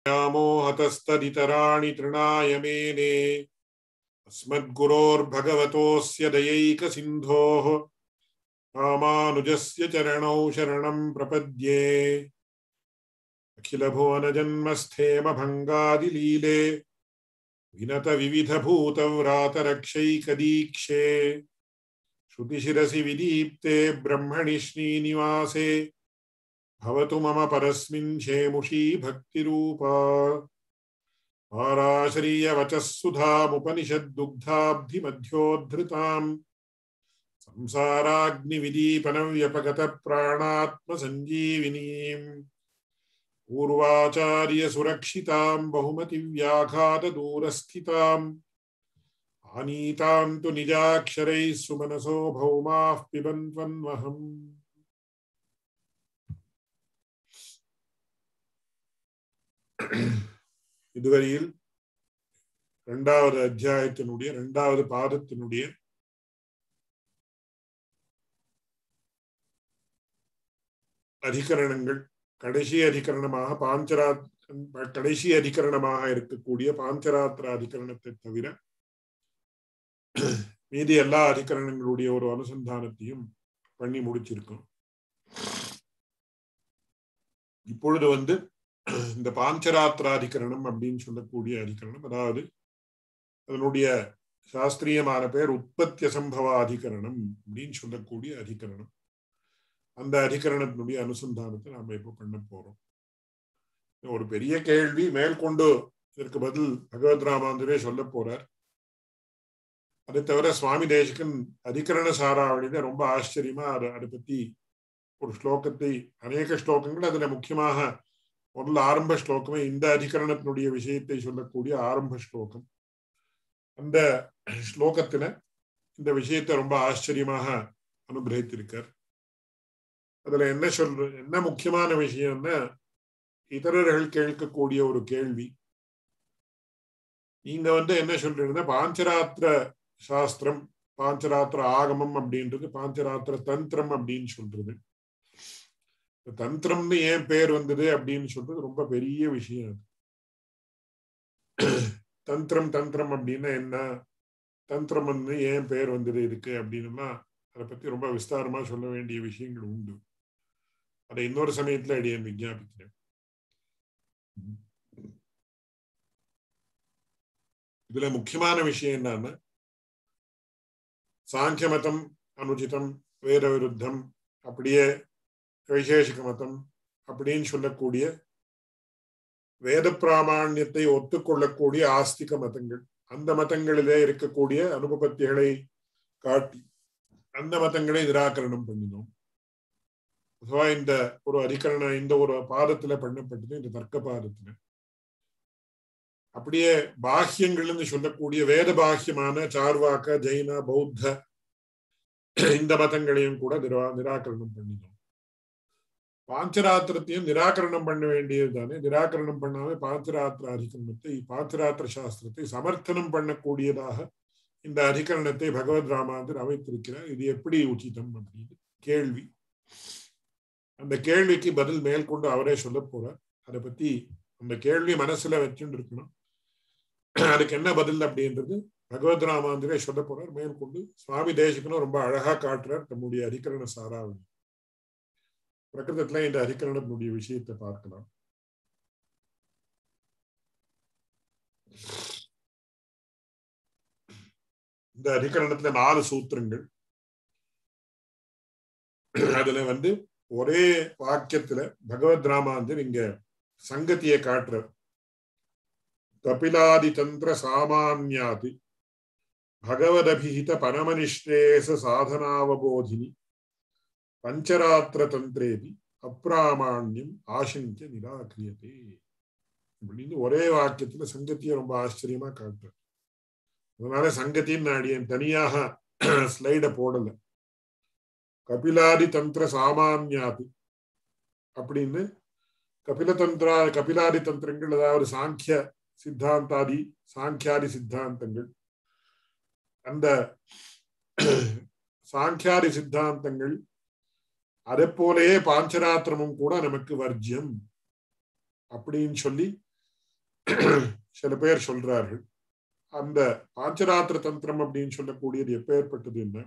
व्यामोहतस्तदितराणि तृणाय मेने अस्मद्गुरोर्भगवतोऽस्य दयैकसिन्धोः रामानुजस्य चरणौ शरणं प्रपद्ये अखिलभुवनजन्मस्थेमभङ्गादिलीले विनतविविधभूतव्रातरक्षैकदीक्षे श्रुतिशिरसि विदीप्ते ब्रह्मणि श्रीनिवासे भवतु मम परस्मिन् शेमुषी भक्तिरूपा पाराशरीयवचः सुधामुपनिषद्दुग्धाब्धिमध्योद्धृताम् संसाराग्निविदीपनव्यपगतप्राणात्मसञ्जीविनीम् पूर्वाचार्यसुरक्षिताम् बहुमतिव्याघातदूरस्थिताम् आनीताम् तु निजाक्षरैः सुमनसो भौमाः पिबन्त्वन्वहम् இதுவரையில் இரண்டாவது அத்தியாயத்தினுடைய இரண்டாவது பாதத்தினுடைய அதிகரணங்கள் கடைசி அதிகரணமாக பாஞ்சரா கடைசி அதிகரணமாக இருக்கக்கூடிய பாஞ்சராத்திர அதிகரணத்தை தவிர மீதி எல்லா அதிகரணங்களுடைய ஒரு அனுசந்தானத்தையும் பண்ணி முடிச்சிருக்கோம் இப்பொழுது வந்து இந்த பாஞ்சராத்திராதிகரணம் அப்படின்னு சொல்லக்கூடிய அதிகரணம் அதாவது அதனுடைய சாஸ்திரியமான பெயர் உற்பத்திய சம்பவ அதிகரணம் அப்படின்னு சொல்லக்கூடிய அதிகரணம் அந்த அதிகரணத்தினுடைய அனுசந்தானத்தை நாம இப்ப பண்ண போறோம் ஒரு பெரிய கேள்வி மேற்கொண்டு இதற்கு பதில் பகவத் ராமாந்தரே சொல்ல போறார் அதை தவிர சுவாமி தேசிகன் அதிகரண சாராவளியில ரொம்ப ஆச்சரியமா அதை அதை பத்தி ஒரு ஸ்லோகத்தை அநேக ஸ்லோகங்கள் அதுல முக்கியமாக முதல்ல ஆரம்ப ஸ்லோகமே இந்த அதிகரணத்தினுடைய விஷயத்தை சொல்லக்கூடிய ஆரம்ப ஸ்லோகம் அந்த ஸ்லோகத்துல இந்த விஷயத்தை ரொம்ப ஆச்சரியமாக அனுகிரகித்திருக்கார் அதுல என்ன சொல்ற என்ன முக்கியமான விஷயம்னா இதரர்கள் கேட்கக்கூடிய ஒரு கேள்வி நீங்க வந்து என்ன சொல்றீங்கன்னா பாஞ்சராத்திர சாஸ்திரம் பாஞ்சராத்திர ஆகமம் அப்படின்றது பாஞ்சராத்திர தந்திரம் அப்படின்னு சொல்றது தந்திரம்னு ஏன் பேர் வந்தது அப்படின்னு சொல்றது ரொம்ப பெரிய விஷயம் அது தந்திரம் தந்திரம் அப்படின்னா என்ன தந்திரம் வந்து ஏன் பேர் வந்தது இதுக்கு அப்படின்னா அதை பத்தி ரொம்ப விஸ்தாரமா சொல்ல வேண்டிய விஷயங்கள் உண்டு அதை இன்னொரு சமயத்துல அடியன் விஜாபிக்கிறேன் இதுல முக்கியமான விஷயம் என்னன்னா சாங்கிய மதம் அனுச்சிதம் வேத விருத்தம் அப்படியே வைசேஷிக மதம் அப்படின்னு சொல்லக்கூடிய வேத பிராமாண்யத்தை ஒத்துக்கொள்ளக்கூடிய ஆஸ்திக மதங்கள் அந்த மதங்களிலே இருக்கக்கூடிய அனுபபத்திகளை காட்டி அந்த மதங்களை நிராகரணம் பண்ணினோம் இந்த ஒரு அதிகரண இந்த ஒரு பாதத்துல பண்ணப்பட்டது இந்த தர்க்க பாதத்துல அப்படியே பாஹ்யங்கள்னு சொல்லக்கூடிய வேத பாஹ்யமான சார்வாக்க ஜெயின பௌத்த இந்த மதங்களையும் கூட நிரா நிராகரணம் பண்ணினோம் பாஞ்சராத்திரத்தையும் நிராகரணம் பண்ண வேண்டியது தானே நிராகரணம் பண்ணாம பாஞ்சராத்திர அதிகரணத்தை பாஞ்சராத்திர சாஸ்திரத்தை சமர்த்தனம் பண்ணக்கூடியதாக இந்த அதிகரணத்தை பகவத் ராமாந்தர் அமைத்திருக்கிறார் இது எப்படி உச்சிதம் அப்படின்னு கேள்வி அந்த கேள்விக்கு பதில் மேற்கொண்டு அவரே சொல்ல போறார் அதை பத்தி அந்த கேள்வி மனசுல வச்சுட்டு இருக்கணும் அதுக்கு என்ன பதில் அப்படின்றது பகவத் ராமாந்திரே சொல்ல போறார் மேற்கொண்டு சுவாமி தேசிகனும் ரொம்ப அழகா காட்டுறார் தம்முடைய அதிகரண சாராவளி பிரகிருதத்துல இந்த அதிகரணத்தினுடைய விஷயத்தை பார்க்கலாம் இந்த அதிகரணத்துல நாலு சூத்திரங்கள் அதுல வந்து ஒரே வாக்கியத்துல பகவத் ராமாந்தர் இங்க சங்கத்தியை காட்டுறார் கபிலாதி தந்திர சாமான்யாதி பகவதபிஹித பரமனிஷ்டேச சாதனாவபோதினி பஞ்சராத்திர தந்திரேபி அப்பிராமாண்யம் ஆசங்கிய நிராகிரியதே அப்படின்னு ஒரே வாக்கியத்துல சங்கத்திய ரொம்ப ஆச்சரியமா காட்டுறார் அதனால சங்கத்தின்னு நான் தனியாக ஸ்லைட போடல கபிலாதி தந்திர சாமான்யாதி அப்படின்னு கபில தந்திரா கபிலாதி தந்திரங்கள் அதாவது சாங்கிய சித்தாந்தாதி சாங்கியாதி சித்தாந்தங்கள் அந்த சாங்கியாதி சித்தாந்தங்கள் அதை போலயே பாஞ்சராத்திரமும் கூட நமக்கு வர்ஜியம் அப்படின்னு சொல்லி சில பேர் சொல்றார்கள் அந்த பாஞ்சராத்திர தந்திரம் அப்படின்னு சொல்லக்கூடியது எப்பேற்பட்டது என்ன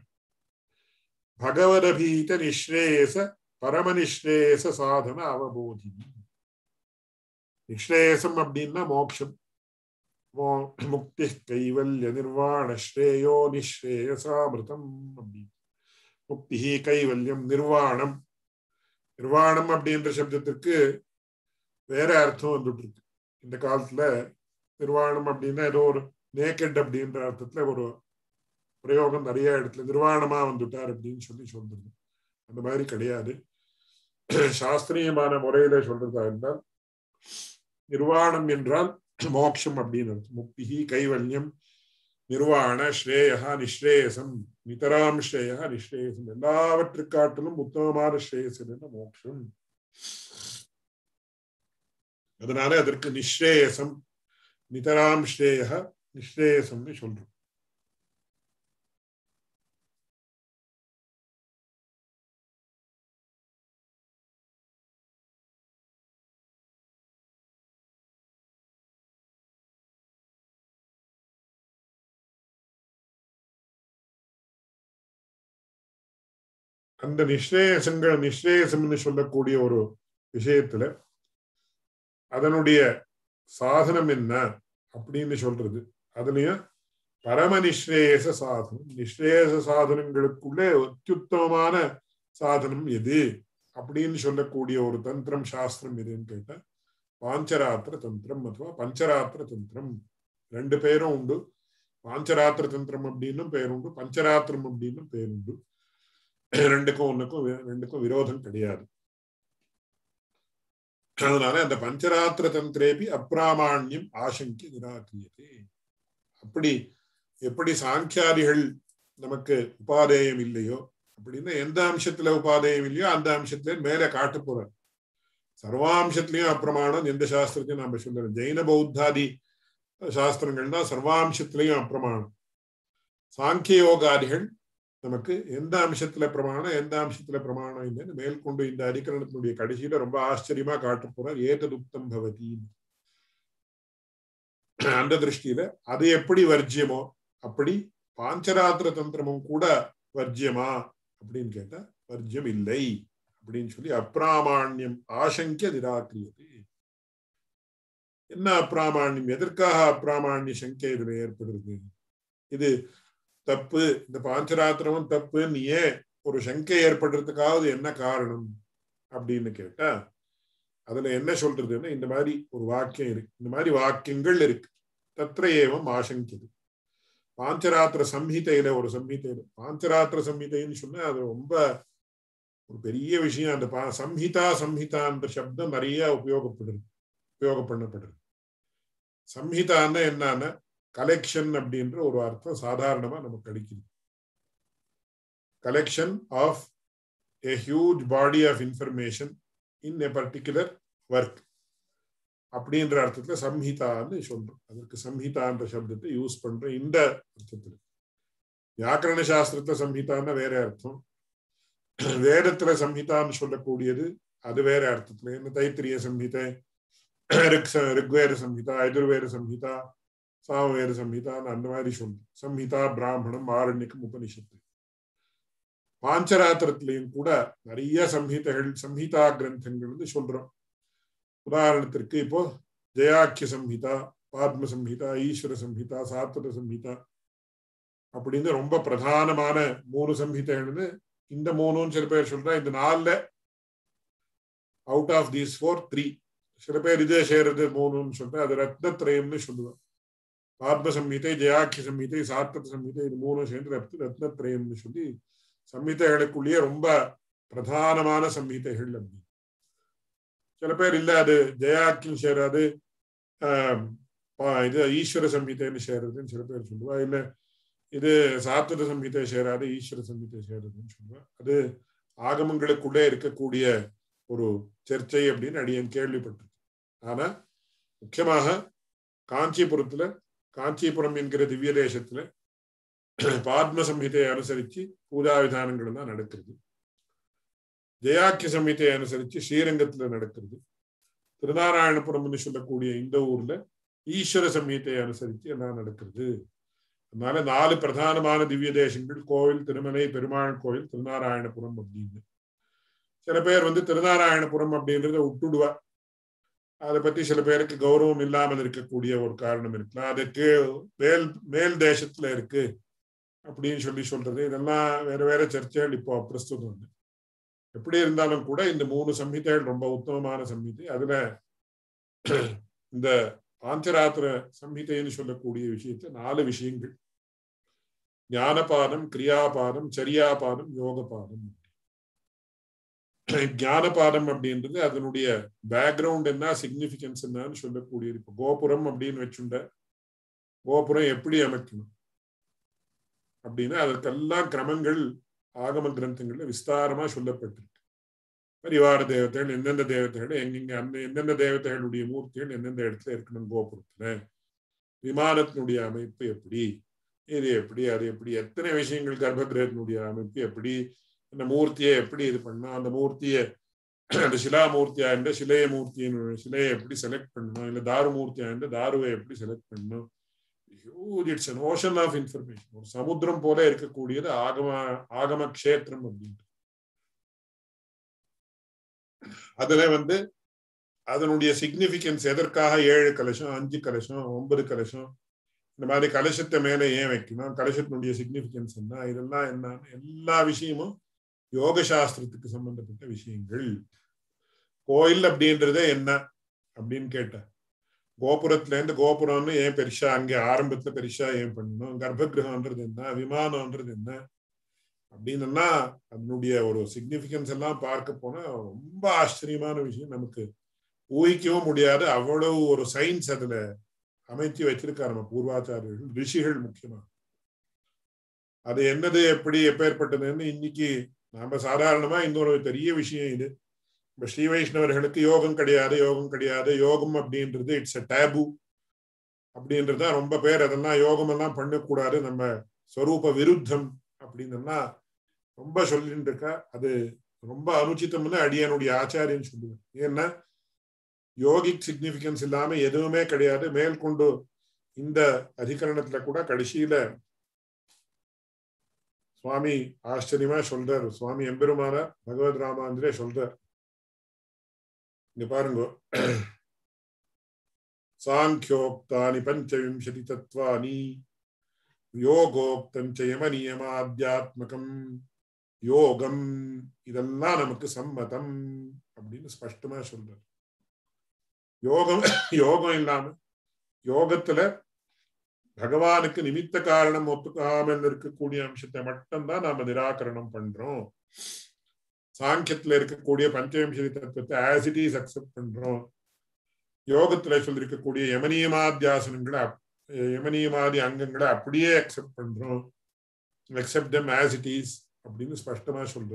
பகவதபீத நிஸ்ரேயச பரமநிஸ்ரேயச சாதன அவபோதி நிஸ்ரேயசம் அப்படின்னா மோட்சம் முக்தி கைவல்ய நிர்வாண ஸ்ரேயோ நிஸ்ரேயசாமிருதம் அப்படின்னு முக்தி கைவல்யம் நிர்வாணம் நிர்வாணம் அப்படின்ற சப்தத்திற்கு வேற அர்த்தம் வந்துட்டு இருக்கு இந்த காலத்துல நிர்வாணம் அப்படின்னா ஏதோ ஒரு நேக்கட் அப்படின்ற அர்த்தத்துல ஒரு பிரயோகம் நிறைய இடத்துல நிர்வாணமா வந்துட்டார் அப்படின்னு சொல்லி சொல்றது அந்த மாதிரி கிடையாது சாஸ்திரியமான முறையில சொல்றதா இருந்தால் நிர்வாணம் என்றால் மோட்சம் அப்படின்னு அர்த்தம் முக்தி கைவல்யம் நிர்வாண ஸ்ரேயா நிஸ்ரேயசம் நிதராம் ஸ்ரேயா நிஸ்ரேயசம் எல்லாவற்றுக்காட்டிலும் உத்தமமான ஸ்ரேயசம் என்ன மோட்சம் அதனால அதற்கு நிஸ்ரேயசம் நிதராம் ஸ்ரேய நிஸ்ரேயசம்னு சொல்றோம் அந்த நிஸ்ரேயசங்கள் நிஸ்ரேயசம்னு சொல்லக்கூடிய ஒரு விஷயத்துல அதனுடைய சாதனம் என்ன அப்படின்னு சொல்றது அதுலயும் பரம நிஸ்ரேயச சாதனம் நிஸ்ரேயச சாதனங்களுக்குள்ளே அத்தியுத்தமமான சாதனம் எது அப்படின்னு சொல்லக்கூடிய ஒரு தந்திரம் சாஸ்திரம் எதுன்னு கேட்டா பாஞ்சராத்திர தந்திரம் அதுவா பஞ்சராத்திர தந்திரம் ரெண்டு பேரும் உண்டு பாஞ்சராத்திர தந்திரம் அப்படின்னும் பேர் உண்டு பஞ்சராத்திரம் அப்படின்னும் பேர் உண்டு ரெண்டுக்கும் ஒண்ணுக்கும் ரெண்டுக்கும் விரோதம் கிடையாது அதனால அந்த பஞ்சராத்திர தந்திரேபி அப்பிராமான்யம் ஆசங்கிய நிராகிரியதே அப்படி எப்படி சாங்கியாதிகள் நமக்கு உபாதேயம் இல்லையோ அப்படின்னா எந்த அம்சத்துல உபாதேயம் இல்லையோ அந்த அம்சத்துல மேல காட்டு போறார் சர்வாம்சத்திலையும் அப்பிரமாணம் எந்த சாஸ்திரத்தையும் நாம சொல்றோம் ஜெயின பௌத்தாதி சாஸ்திரங்கள் தான் சர்வாம்சத்திலையும் அப்பிரமாணம் சாங்கிய யோகாதிகள் நமக்கு எந்த அம்சத்துல பிரமாணம் எந்த அம்சத்துல பிரமாணம் இல்லைன்னு மேற்கொண்டு இந்த அதிகரணத்தினுடைய கடைசியில ரொம்ப ஆச்சரியமா காட்ட போறார் ஏகதுப்தம் பவதி அந்த திருஷ்டியில அது எப்படி வர்ஜியமோ அப்படி பாஞ்சராத்திர தந்திரமும் கூட வர்ஜியமா அப்படின்னு கேட்டா வர்ஜியம் இல்லை அப்படின்னு சொல்லி அப்பிராமான்யம் ஆசங்கிய நிராக்கிரியது என்ன அப்பிராமான்யம் எதற்காக அப்பிராமான்ய சங்கை இதுல ஏற்படுறது இது தப்பு இந்த பாஞ்சராத்திரமும் தப்புன்னு ஏன் ஒரு சங்கை ஏற்படுறதுக்காவது என்ன காரணம் அப்படின்னு கேட்டா அதுல என்ன சொல்றதுன்னா இந்த மாதிரி ஒரு வாக்கியம் இருக்கு இந்த மாதிரி வாக்கியங்கள் இருக்கு தத்திர ஏவம் ஆசங்கியது பாஞ்சராத்திர சம்ஹிதையில ஒரு சம்ஹிதையில பாஞ்சராத்திர சம்ஹிதைன்னு சொன்னா அது ரொம்ப ஒரு பெரிய விஷயம் அந்த பா சம்ஹிதா சம்ஹிதான்ற சப்தம் நிறைய உபயோகப்படுது உபயோகம் பண்ணப்படுது சம்ஹிதான்னா என்னன்னா கலெக்ஷன் அப்படின்ற ஒரு அர்த்தம் சாதாரணமா நமக்கு கிடைக்குது collection of a huge body of information in a particular work அப்படின்ற அர்த்தத்துல சம்ஹிதான்னு சொல்றோம் அதற்கு சம்ஹிதான்ற சப்தத்தை யூஸ் பண்றோம் இந்த அர்த்தத்துல வியாக்கரண சாஸ்திரத்துல சம்ஹிதான்னா வேற அர்த்தம் வேதத்துல சம்ஹிதான்னு சொல்லக்கூடியது அது வேற அர்த்தத்துல என்ன தைத்திரிய சம்ஹிதை ரிக் ரிக்வேத சம்ஹிதா எதிர்வேத சம்ஹிதா சாமவேத சம்ஹிதான்னு அந்த மாதிரி சொல்றோம் சம்ஹிதா பிராமணம் ஆரண்யக்கம் உபனிஷத்து பாஞ்சராத்திரத்திலையும் கூட நிறைய சம்ஹிதைகள் சம்ஹிதா கிரந்தங்கள் வந்து சொல்றோம் உதாரணத்திற்கு இப்போ ஜெயாக்கிய சம்ஹிதா பாத்ம சம்ஹிதா ஈஸ்வர சம்ஹிதா சாத்வத சம்ஹிதா அப்படின்னு ரொம்ப பிரதானமான மூணு சம்ஹிதைகள்னு இந்த மூணுன்னு சில பேர் சொல்றா இந்த நாலுல out of these four three சில பேர் இதே சேருது மூணுன்னு சொல்றேன் அது ரத்னத்ரயம்னு சொல்லுவேன் ஆத்ம சம்ஹிதை ஜெயாக்கிய சம்ஹிதை சாத்தத சம்ஹிதை இது மூணும் சேர்ந்து ரத் ரத்னத்ரயம்னு சொல்லி சம்ஹிதைகளுக்குள்ளேயே ரொம்ப பிரதானமான சம்ஹிதைகள் அப்படி சில பேர் இல்ல அது ஜெயாக்கியும் சேராது இது ஈஸ்வர சம்ஹிதைன்னு சேருதுன்னு சில பேர் சொல்லுவா இல்ல இது சாத்வத சம்ஹிதை சேராது ஈஸ்வர சம்ஹிதை சேருதுன்னு சொல்லுவா அது ஆகமங்களுக்குள்ளே இருக்கக்கூடிய ஒரு சர்ச்சை அப்படின்னு அடியன் கேள்விப்பட்டிருக்கேன் ஆனா முக்கியமாக காஞ்சிபுரத்துல காஞ்சிபுரம் என்கிற திவ்ய தேசத்துல பாத்ம சம்ஹிதையை அனுசரிச்சு பூஜா விதானங்கள் தான் நடக்கிறது ஜெயாக்கிய சம்ஹிதையை அனுசரிச்சு ஸ்ரீரங்கத்துல நடக்கிறது திருநாராயணபுரம்னு சொல்லக்கூடிய இந்த ஊர்ல ஈஸ்வர சம்ஹிதையை அனுசரித்து எல்லாம் நடக்கிறது அதனால நாலு பிரதானமான திவ்ய தேசங்கள் கோவில் திருமலை பெருமாள் கோவில் திருநாராயணபுரம் அப்படின்னு சில பேர் வந்து திருநாராயணபுரம் அப்படின்றத விட்டுடுவா அதை பத்தி சில பேருக்கு கௌரவம் இல்லாமல் இருக்கக்கூடிய ஒரு காரணம் இருக்கலாம் அதுக்கு மேல் மேல் தேசத்துல இருக்கு அப்படின்னு சொல்லி சொல்றது இதெல்லாம் வேற வேற சர்ச்சைகள் இப்போ பிரஸ்துதம் உண்டு எப்படி இருந்தாலும் கூட இந்த மூணு சம்ஹிதைகள் ரொம்ப உத்தமமான சம்ஹிதை அதுல இந்த பாஞ்சராத்திர சம்ஹிதைன்னு சொல்லக்கூடிய விஷயத்த நாலு விஷயங்கள் ஞானபாதம் கிரியாபாதம் சரியாபாதம் யோகபாதம் ஞானபாதம் அப்படின்றது அதனுடைய பேக்ரவுண்ட் என்ன சிக்னிபிகன்ஸ் என்னன்னு சொல்லக்கூடியது இப்போ கோபுரம் அப்படின்னு வச்சுண்ட கோபுரம் எப்படி அமைக்கணும் அப்படின்னு அதற்கெல்லாம் கிரமங்கள் ஆகம கிரந்தங்கள்ல விஸ்தாரமா சொல்லப்பட்டிருக்கு பரிவார தேவதைகள் எந்தெந்த தேவதைகள் எங்கெங்க அந்த எந்தெந்த தேவதைகளுடைய மூர்த்திகள் எந்தெந்த இடத்துல இருக்கணும் கோபுரத்துல விமானத்தினுடைய அமைப்பு எப்படி இது எப்படி அது எப்படி எத்தனை விஷயங்கள் கர்ப்பகிரகத்தினுடைய அமைப்பு எப்படி அந்த மூர்த்தியை எப்படி இது பண்ணணும் அந்த மூர்த்தியை அந்த சிலா மூர்த்தியா இருந்த சிலைய மூர்த்தியின் சிலையை எப்படி செலக்ட் பண்ணணும் இல்ல தாரு மூர்த்தியா இருந்த தாருவை எப்படி செலக்ட் பண்ணணும் huge it's an ocean of information ஒரு சமுத்திரம் போல இருக்கக்கூடியது ஆகம ஆகம கஷேத்திரம் அப்படின்ட்டு அதுல வந்து அதனுடைய சிக்னிபிகன்ஸ் எதற்காக ஏழு கலசம் அஞ்சு கலசம் ஒன்பது கலசம் இந்த மாதிரி கலசத்தை மேல ஏன் வைக்கணும் கலசத்தினுடைய சிக்னிபிகன்ஸ் என்ன இதெல்லாம் என்ன எல்லா விஷயமும் யோக சாஸ்திரத்துக்கு சம்பந்தப்பட்ட விஷயங்கள் கோயில் அப்படின்றதே என்ன அப்படின்னு கேட்டேன் கோபுரத்துல இருந்து கோபுரம்னு ஏன் பெருசா அங்கே ஆரம்பத்துல பெருசா ஏன் பண்ணணும் கர்ப்பகிரகம்ன்றது என்ன விமானம்ன்றது என்ன அப்படின்னா அதனுடைய ஒரு சிக்னிபிகன்ஸ் எல்லாம் பார்க்க போனா ரொம்ப ஆச்சரியமான விஷயம் நமக்கு ஊகிக்கவும் முடியாது அவ்வளவு ஒரு சயின்ஸ் அதுல அமைத்து வச்சிருக்காரு நம்ம பூர்வாச்சாரியர்கள் ரிஷிகள் முக்கியமா அது என்னது எப்படி எப்பேற்பட்டதுன்னு இன்னைக்கு நாம சாதாரணமா இன்னொரு பெரிய விஷயம் இது இப்ப ஸ்ரீ வைஷ்ணவர்களுக்கு யோகம் கிடையாது யோகம் கிடையாது யோகம் அப்படின்றது இட்ஸ் அ டேபு அப்படின்றத ரொம்ப பேர் அதெல்லாம் யோகம் எல்லாம் பண்ணக்கூடாது நம்ம ஸ்வரூப விருத்தம் அப்படின்னா ரொம்ப சொல்லிட்டு இருக்கா அது ரொம்ப அனுச்சிதம்னு அடியனுடைய ஆச்சாரியன் சொல்லுவேன் ஏன்னா யோகிக் சிக்னிபிகன்ஸ் இல்லாம எதுவுமே கிடையாது மேற்கொண்டு இந்த அதிகரணத்துல கூட கடைசியில சுவாமி ஆச்சரியமா சொல்றாரு சுவாமி எம்பெருமான பகவத் ராமாந்திரே சொல்றார் இங்க பாருங்க சாங்கியோக்தானி பஞ்சவிம்சதி தத்வானி யோகோக்தஞ்ச யமனியமாத்தியாத்மகம் யோகம் இதெல்லாம் நமக்கு சம்மதம் அப்படின்னு ஸ்பஷ்டமா சொல்றார் யோகம் யோகம் இல்லாம யோகத்துல பகவானுக்கு நிமித்த காரணம் ஒத்துக்காமல் இருக்கக்கூடிய அம்சத்தை மட்டும்தான் நாம நிராகரணம் பண்றோம் சாங்கியத்துல இருக்கக்கூடிய பஞ்சவிம்சதி தத்துவத்தை ஆஸ் இட் இஸ் அக்செப்ட் பண்றோம் யோகத்துல சொல்லிருக்கக்கூடிய யமனியமாத்தியாசனங்களை யமனியமாதி அங்கங்களை அப்படியே அக்செப்ட் பண்றோம் accept them as it is அப்படின்னு ஸ்பஷ்டமா சொல்ற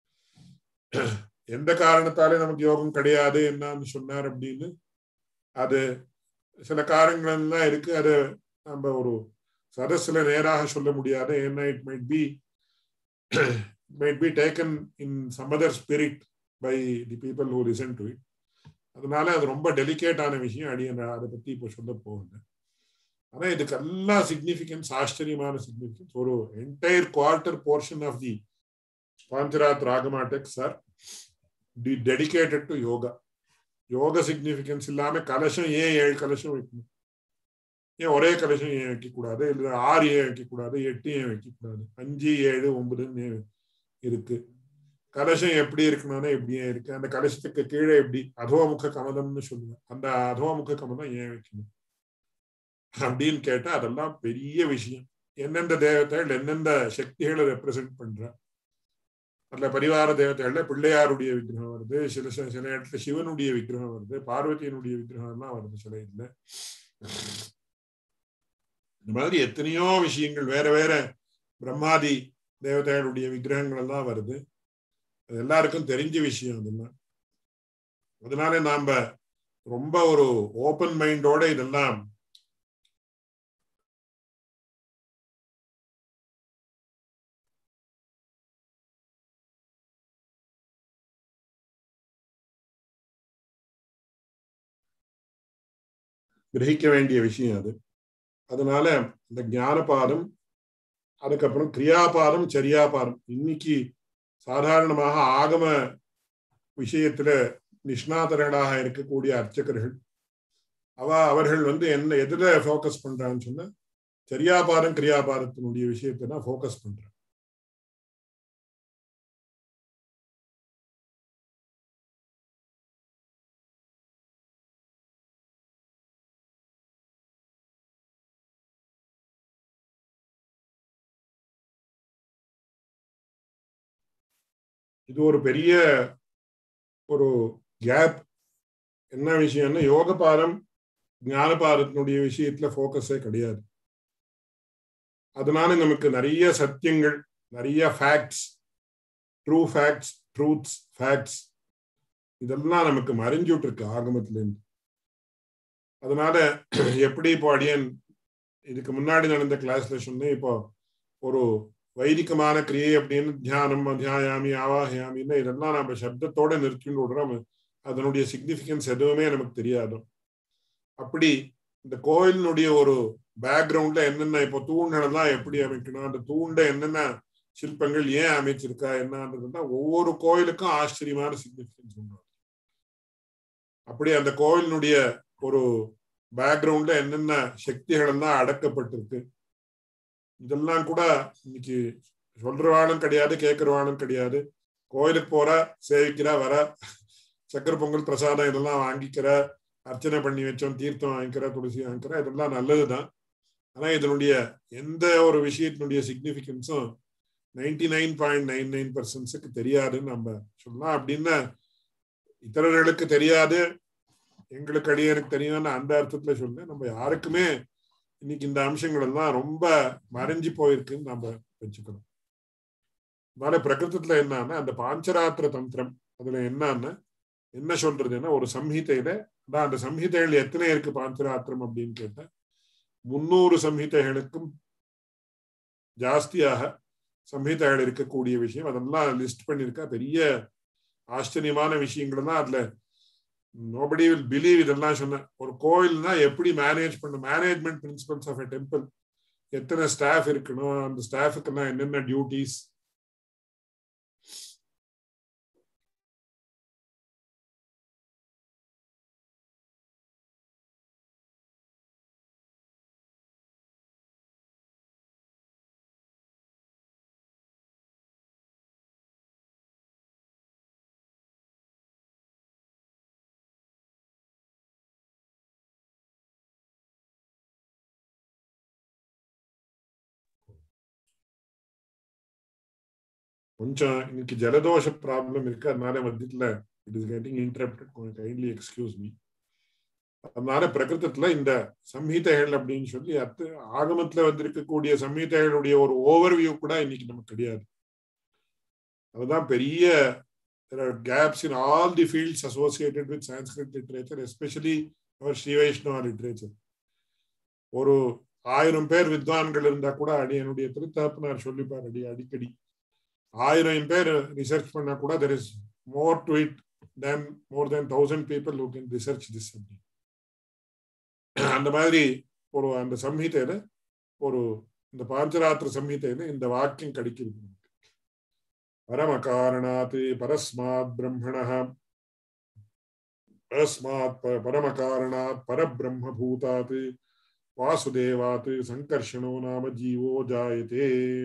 எந்த காரணத்தாலே நமக்கு யோகம் கிடையாது என்னன்னு சொன்னார் அப்படின்னு அது சில காரணங்கள்லாம் இருக்கு அது நம்ம ஒரு சதஸ்ல நேராக சொல்ல முடியாது ஏன்னா it might be might be taken in some other spirit by the people who listen to it அதனால அது ரொம்ப டெலிகேட்டான விஷயம் அடிய அதை பத்தி இப்போ சொல்ல போகிறேன் ஆனா இதுக்கெல்லாம் சிக்னிபிகன்ஸ் ஆச்சரியமான சிக்னிபிகன்ஸ் ஒரு entire quarter portion of the Pancharatra ராகமா டெக்ஸ் ஆர் டி டெடிகேட்டட் டு யோகா யோக சிக்னிபிகன்ஸ் இல்லாம கலசம் ஏன் ஏழு கலசம் வைக்கணும் ஏன் ஒரே கலசம் ஏன் வைக்கக்கூடாது இல்லை ஆறு ஏன் வைக்கக்கூடாது எட்டு ஏன் வைக்கக்கூடாது அஞ்சு ஏழு ஒன்பதுன்னு இருக்கு கலசம் எப்படி இருக்கணும்னா எப்படியே இருக்கு அந்த கலசத்துக்கு கீழே எப்படி அதோமுக கமலம்னு சொல்லுவேன் அந்த அதோமுக கமலம் ஏன் வைக்கணும் அப்படின்னு கேட்டா அதெல்லாம் பெரிய விஷயம் எந்தெந்த தேவதைகள் எந்தெந்த சக்திகளை ரெப்ரசென்ட் பண்ற அதுல பரிவார தேவதைகள்ல பிள்ளையாருடைய விக்கிரகம் வருது சில சில இடத்துல சிவனுடைய விக்கிரகம் வருது பார்வதியினுடைய விக்கிரகம் எல்லாம் வருது சில இதுல இந்த மாதிரி எத்தனையோ விஷயங்கள் வேற வேற பிரம்மாதி தேவதைகளுடைய விக்கிரகங்கள் எல்லாம் வருது அது எல்லாருக்கும் தெரிஞ்ச விஷயம் அதெல்லாம் அதனால நாம ரொம்ப ஒரு ஓப்பன் மைண்டோட இதெல்லாம் கிரகிக்க வேண்டிய விஷயம் அது அதனால இந்த ஞானபாதம் அதுக்கப்புறம் கிரியாபாதம் சரியாபாதம் இன்னைக்கு சாதாரணமாக ஆகம விஷயத்துல நிஷ்ணாதர்களாக இருக்கக்கூடிய அர்ச்சகர்கள் அவ அவர்கள் வந்து என்ன எதுல ஃபோக்கஸ் பண்றான்னு சொன்னா சரியாபாதம் கிரியாபாதத்தினுடைய விஷயத்தை தான் ஃபோக்கஸ் பண்றாங்க இது ஒரு பெரிய ஒரு கேப் என்ன விஷயம்னா யோக பாதம் ஞான பாதத்தினுடைய விஷயத்துல ஃபோக்கஸே கிடையாது அதனால நமக்கு நிறைய சத்தியங்கள் நிறைய facts true facts truths facts இதெல்லாம் நமக்கு மறைஞ்சுட்டு இருக்கு ஆகமத்துல இருந்து அதனால எப்படி இப்போ அடியன் இதுக்கு முன்னாடி நடந்த கிளாஸ்ல சொன்னேன் இப்போ ஒரு வைதிகமான கிரியை அப்படின்னு தியானம் தியாயாமி ஆவாஹயாமின்னு இதெல்லாம் நம்ம சப்தத்தோட நிறுத்தின்னு விடுறோம் அதனுடைய சிக்னிஃபிகன்ஸ் எதுவுமே நமக்கு தெரியாது அப்படி இந்த கோயிலினுடைய ஒரு பேக்ரவுண்ட்ல என்னென்ன இப்போ தூண்கள் எல்லாம் எப்படி அமைக்கணும் அந்த தூண்ட என்னென்ன சிற்பங்கள் ஏன் அமைச்சிருக்கா என்னன்றதுன்னா ஒவ்வொரு கோயிலுக்கும் ஆச்சரியமான சிக்னிஃபிகன்ஸ் உண்டு அப்படி அந்த கோயிலினுடைய ஒரு பேக்ரவுண்ட்ல என்னென்ன சக்திகள் எல்லாம் அடக்கப்பட்டிருக்கு இதெல்லாம் கூட இன்னைக்கு சொல்றவாளும் கிடையாது கேட்கறவாளும் கிடையாது கோயிலுக்கு போற சேவிக்கிறா வர சக்கர பொங்கல் பிரசாதம் இதெல்லாம் வாங்கிக்கிற அர்ச்சனை பண்ணி வச்சோம் தீர்த்தம் வாங்கிக்கிற துளசி வாங்கிக்கிற இதெல்லாம் நல்லதுதான் ஆனா இதனுடைய எந்த ஒரு விஷயத்தினுடைய சிக்னிபிகன்ஸும் ninety nine point nine nine பர்சன்ட்ஸுக்கு தெரியாதுன்னு நம்ம சொல்லலாம் அப்படின்னா இத்தரர்களுக்கு தெரியாது எங்களுக்கு அடியனுக்கு தெரியும்னு அந்த அர்த்தத்துல சொல்ல நம்ம யாருக்குமே இன்னைக்கு இந்த அம்சங்கள் எல்லாம் ரொம்ப மறைஞ்சு போயிருக்குன்னு நம்ம வச்சுக்கணும் அதனால பிரகிருத்தத்துல என்னன்னா அந்த பாஞ்சராத்திர தந்திரம் அதுல என்னன்னா என்ன சொல்றதுன்னா ஒரு சம்ஹிதையில அதான் அந்த சம்ஹிதைகள் எத்தனை இருக்கு பாஞ்சராத்திரம் அப்படின்னு கேட்டா முன்னூறு சம்ஹிதைகளுக்கும் ஜாஸ்தியாக சம்ஹிதைகள் இருக்கக்கூடிய விஷயம் அதெல்லாம் லிஸ்ட் பண்ணிருக்கா பெரிய ஆச்சரியமான விஷயங்கள் தான் அதுல நோபடி வில் பிலீவ் இதெல்லாம் சொன்ன ஒரு கோயில்னா எப்படி மேனேஜ் பண்ண management principles of a temple எத்தனை ஸ்டாஃப் இருக்கணும் அந்த ஸ்டாஃபுக்கெல்லாம் என்னென்ன டியூட்டிஸ் கொஞ்சம் இன்னைக்கு ஜலதோஷ ப்ராப்ளம் இருக்கு அதனால மத்தியத்துல இட் இஸ் கெட்டிங் இன்டரப்டட் கொஞ்சம் கைண்ட்லி எக்ஸ்கியூஸ் மீ அதனால பிரகிருத்தத்துல இந்த சம்ஹிதைகள் அப்படின்னு சொல்லி அத்து ஆகமத்துல வந்திருக்கக்கூடிய சம்ஹிதைகளுடைய ஒரு ஓவர்வியூ கூட இன்னைக்கு நமக்கு கிடையாது அதுதான் பெரிய gaps in all the fields associated with Sanskrit literature especially our Sri Vaishnava literature ஒரு ஆயிரம் பேர் வித்வான்கள் இருந்தா கூட அடி என்னுடைய திருத்தகப்பனார் சொல்லிப்பார் அடி அடிக்கடி ஆயிரம் பேர் ரிசர்ச் பண்ணா கூட there is more to it than more than thousand people who can research this அப்படி அந்த மாதிரி ஒரு அந்த சம்ஹிதையில ஒரு இந்த பாஞ்சராத்திர சம்ஹிதையில இந்த வாக்கியம் கிடைக்கிறது நமக்கு பரம காரணாத் பரஸ்மாத் பிரம்மண பரஸ்மாத் பரம காரணாத் பரபிரம்ம பூதாத் வாசுதேவாத் சங்கர்ஷணோ நாம ஜீவோ ஜாயதே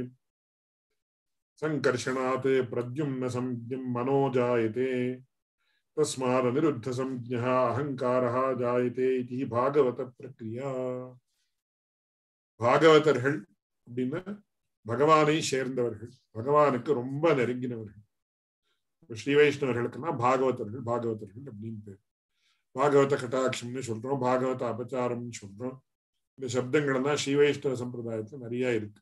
சங்கர்ஷணாத் பிரத்யும்ன சம்ஜம் மனோ ஜாயதே தஸ்மாத் அனிருத்த சம்ஜா அகங்காரா ஜாயதே இது பாகவத பிரக்ரியா பாகவதர்கள் அப்படின்னா பகவானை சேர்ந்தவர்கள் பகவானுக்கு ரொம்ப நெருங்கினவர்கள் ஸ்ரீ வைஷ்ணவர்களுக்குன்னா பாகவதர்கள் பாகவதர்கள் அப்படின்னு பேர் பாகவத கட்டாட்சம்னு சொல்றோம் பாகவத அபச்சாரம்னு சொல்றோம் இந்த சப்தங்கள் எல்லாம் ஸ்ரீ வைஷ்ணவ சம்பிரதாயத்துல நிறைய இருக்கு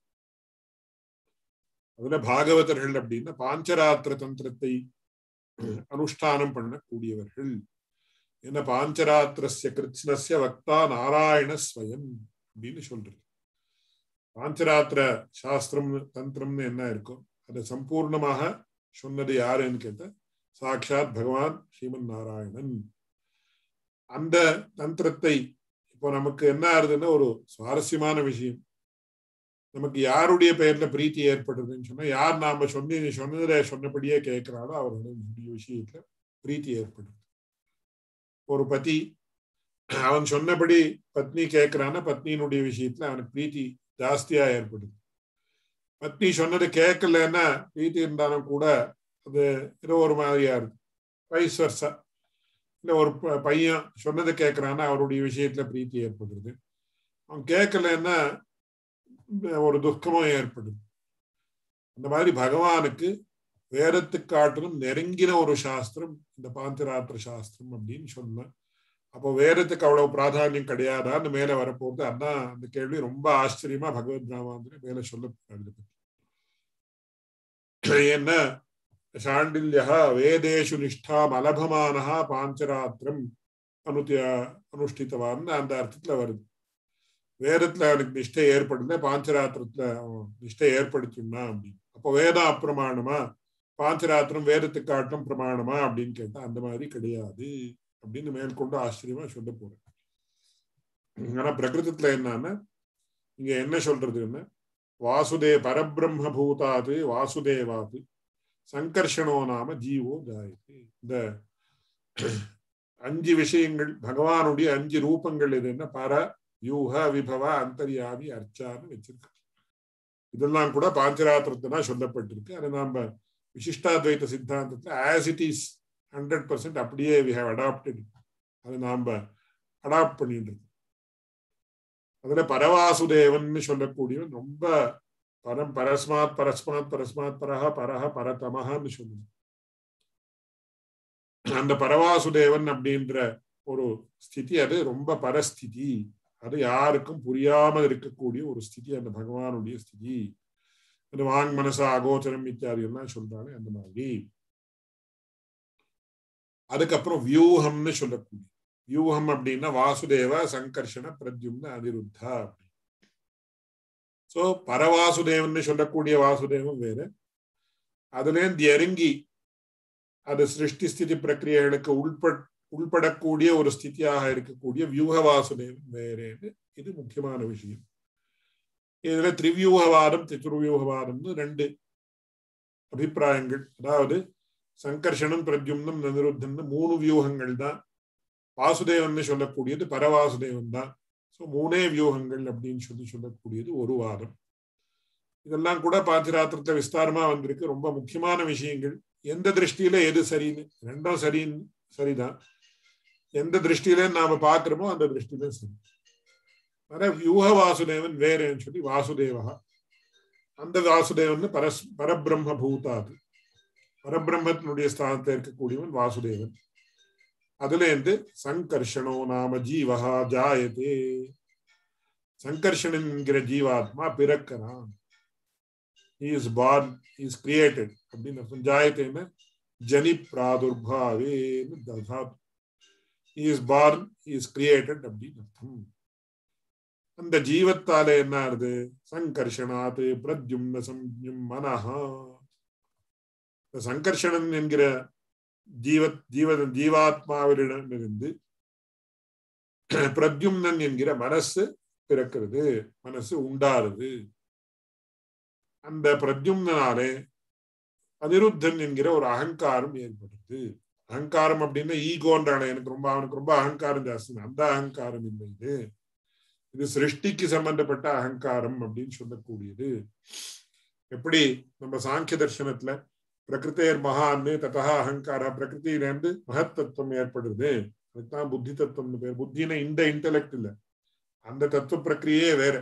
அதுல பாகவதர்கள் அப்படின்னா பாஞ்சராத்திர தந்திரத்தை அனுஷ்டானம் பண்ணக்கூடியவர்கள் என்ன பாஞ்சராத்திரஸ்ய கிருஷ்ணஸ்ய வக்தா நாராயண ஸ்வயம் அப்படின்னு சொல்றது பாஞ்சராத்திர சாஸ்திரம் தந்திரம்னு என்ன இருக்கும் அதை சம்பூர்ணமாக சொன்னது யாருன்னு கேட்ட சாட்சாத் பகவான் ஸ்ரீமன் நாராயணன் அந்த தந்திரத்தை இப்போ நமக்கு என்ன ஆகுதுன்னா ஒரு சுவாரஸ்யமான விஷயம் நமக்கு யாருடைய பெயர்ல பிரீத்தி ஏற்படுதுன்னு சொன்னா யார் நாம சொன்ன சொன்னதை சொன்னபடியே கேட்கிறாளோ அவர்களுடைய விஷயத்துல பிரீத்தி ஏற்படுது ஒரு பதி அவன் சொன்னபடி பத்னி கேட்கிறான்னா பத்னியினுடைய விஷயத்துல அவனுக்கு பிரீத்தி ஜாஸ்தியா ஏற்படுது பத்னி சொன்னது கேட்கலன்னா பிரீத்தி இருந்தாலும் கூட அது ஏதோ ஒரு மாதிரியா இருக்கு வயசு வருஷா இல்ல ஒரு பையன் சொன்னதை கேட்கிறான்னா அவருடைய விஷயத்துல பிரீத்தி ஏற்படுறது அவன் கேட்கலன்னா ஒரு துக்கமும் ஏற்படுது அந்த மாதிரி பகவானுக்கு வேதத்துக்கு காட்டிலும் நெருங்கின ஒரு சாஸ்திரம் இந்த பாஞ்சராத்திர சாஸ்திரம் அப்படின்னு சொன்ன அப்போ வேதத்துக்கு அவ்வளவு பிராதானியம் கிடையாதான்னு மேல வரப்போகுது அதான் அந்த கேள்வி ரொம்ப ஆச்சரியமா பகவத் ராமாந்திர மேல சொல்ல ஏன்னா சாண்டில்யா வேதேஷு நிஷ்டாம் அலபமானஹா பாஞ்சராத்திரம் அனுத்திய அனுஷ்டித்தவான்னு அந்த அர்த்தத்துல வருது வேதத்துல அவனுக்கு நிஷ்டை ஏற்படல பாஞ்சராத்திரத்துல அவன் நிஷ்டை ஏற்படுத்தினா அப்படின்னு அப்போ வேதம் அப்பிரமாணமா பாஞ்சராத்திரம் வேதத்துக்கு காட்டும் பிரமாணமா அப்படின்னு கேட்டா அந்த மாதிரி கிடையாது அப்படின்னு மேற்கொண்டு ஆச்சரியமா சொல்ல போறேன் ஆனா பிரகிருதத்துல என்னன்னா இங்க என்ன சொல்றதுன்னா வாசுதே பரபிரம்ம பூதாது வாசுதேவாது சங்கர்ஷனோ நாம ஜீவோ ஜாயது இந்த அஞ்சு விஷயங்கள் பகவானுடைய அஞ்சு ரூபங்கள் எதுன்னா பர வியூக விபவ அந்தர்யாமி அர்ச்சான்னு வச்சிருக்கு இதெல்லாம் கூட பாஞ்சராத்திரத்தினா சொல்லப்பட்டிருக்கு அதை நாம விசிஷ்டாத்வைத சித்தாந்தத்துல as it is hundred percent அப்படியே வி ஹவ் அடாப்டட் அதை நாம அடாப்ட் பண்ணிட்டு இருக்கோம் அதுல பரவாசுதேவன் சொல்லக்கூடியவன் ரொம்ப பரம் பரஸ்மாத் பரஸ்மாத் பரஸ்மாத் பரஹ பரஹ பரதமஹன்னு சொல்லுது அந்த பரவாசுதேவன் அப்படின்ற ஒரு ஸ்திதி அது ரொம்ப பரஸ்திதி அது யாருக்கும் புரியாமல் இருக்கக்கூடிய ஒரு ஸ்திதி அந்த பகவானுடைய ஸ்திதி அது வாங் மனசா அகோச்சரம் இத்தியாதி எல்லாம் சொல்றாங்க அந்த மாதிரி அதுக்கப்புறம் வியூகம்னு சொல்லக்கூடிய வியூகம் அப்படின்னா வாசுதேவ சங்கர்ஷண பிரத்யும்ன அதிருத்தா சோ பரவாசுதேவன் சொல்லக்கூடிய வாசுதேவம் வேறு அதுலேருந்து இறங்கி அது சிருஷ்டி ஸ்திதி பிரக்கிரியைகளுக்கு உள்பட் உள்படக்கூடிய ஒரு ஸ்திதியாக இருக்கக்கூடிய வியூக வாசுதேவன் வேறேன்னு இது முக்கியமான விஷயம் இதுல திரிவியூகவாதம் சதுர்வியூகவாதம்னு ரெண்டு அபிப்பிராயங்கள் அதாவது சங்கர்ஷனம் பிரத்யும்னம் நிருத்தம்னு மூணு வியூகங்கள் தான் வாசுதேவன் சொல்லக்கூடியது பரவாசுதேவன் தான் ஸோ மூணே வியூகங்கள் அப்படின்னு சொல்லி சொல்லக்கூடியது ஒரு வாதம் இதெல்லாம் கூட பாத்திராத்திரத்துல விஸ்தாரமா வந்திருக்கு ரொம்ப முக்கியமான விஷயங்கள் எந்த திருஷ்டியில எது சரின்னு ரெண்டும் சரின்னு சரிதான் எந்த திருஷ்டியில நாம பாக்குறோமோ அந்த திருஷ்டியில சரி ஆனா வியூக வாசுதேவன் வேறேன்னு சொல்லி வாசுதேவா அந்த வாசுதேவன் பரஸ் பரபிரம்ம பூதாது பரபிரம்மத்தினுடைய ஸ்தானத்தில் இருக்கக்கூடியவன் வாசுதேவன் அதுல இருந்து சங்கர்ஷனோ நாம ஜீவஹா ஜாயதே சங்கர்ஷன் என்கிற ஜீவாத்மா பிறக்கிறான் இஸ் பார்ன் இஸ் கிரியேட்டட் அப்படின்னு அர்த்தம் ஜாயத்தேன்னு ஜனி பிராதுர்பாவேன்னு ததாத் இஸ் பார்ன் இஸ் கிரியேட்டட் அப்படின்னு அர்த்தம் அந்த ஜீவத்தால என்ன ஆகுது சங்கர்ஷனாத் பிரத்யும்ன சம்யம் மனஹா சங்கர்ஷணன் என்கிற ஜீவ ஜீவ ஜீவாத்மாவிலிடமிருந்து பிரத்யும்னன் என்கிற மனசு பிறக்கிறது மனசு உண்டாருது அந்த பிரத்யும்னாலே அனிருத்தன் என்கிற ஒரு அகங்காரம் ஏற்படுது அகங்காரம் அப்படின்னா ஈகோன்றான எனக்கு ரொம்ப அவனுக்கு ரொம்ப அகங்காரம் ஜாஸ்தி அந்த அகங்காரம் இல்லை இது இது சிருஷ்டிக்கு சம்பந்தப்பட்ட அகங்காரம் அப்படின்னு சொல்லக்கூடியது எப்படி நம்ம சாங்கிய தர்சனத்துல பிரகிருத்தேர் மகான்னு ததா அகங்காரா பிரகிருத்திலேருந்து மகத்தத்துவம் ஏற்படுது அதுதான் புத்தி தத்துவம்னு பேர் புத்தின இந்த இன்டலெக்ட் இல்ல அந்த தத்துவ பிரக்கிரியே வேற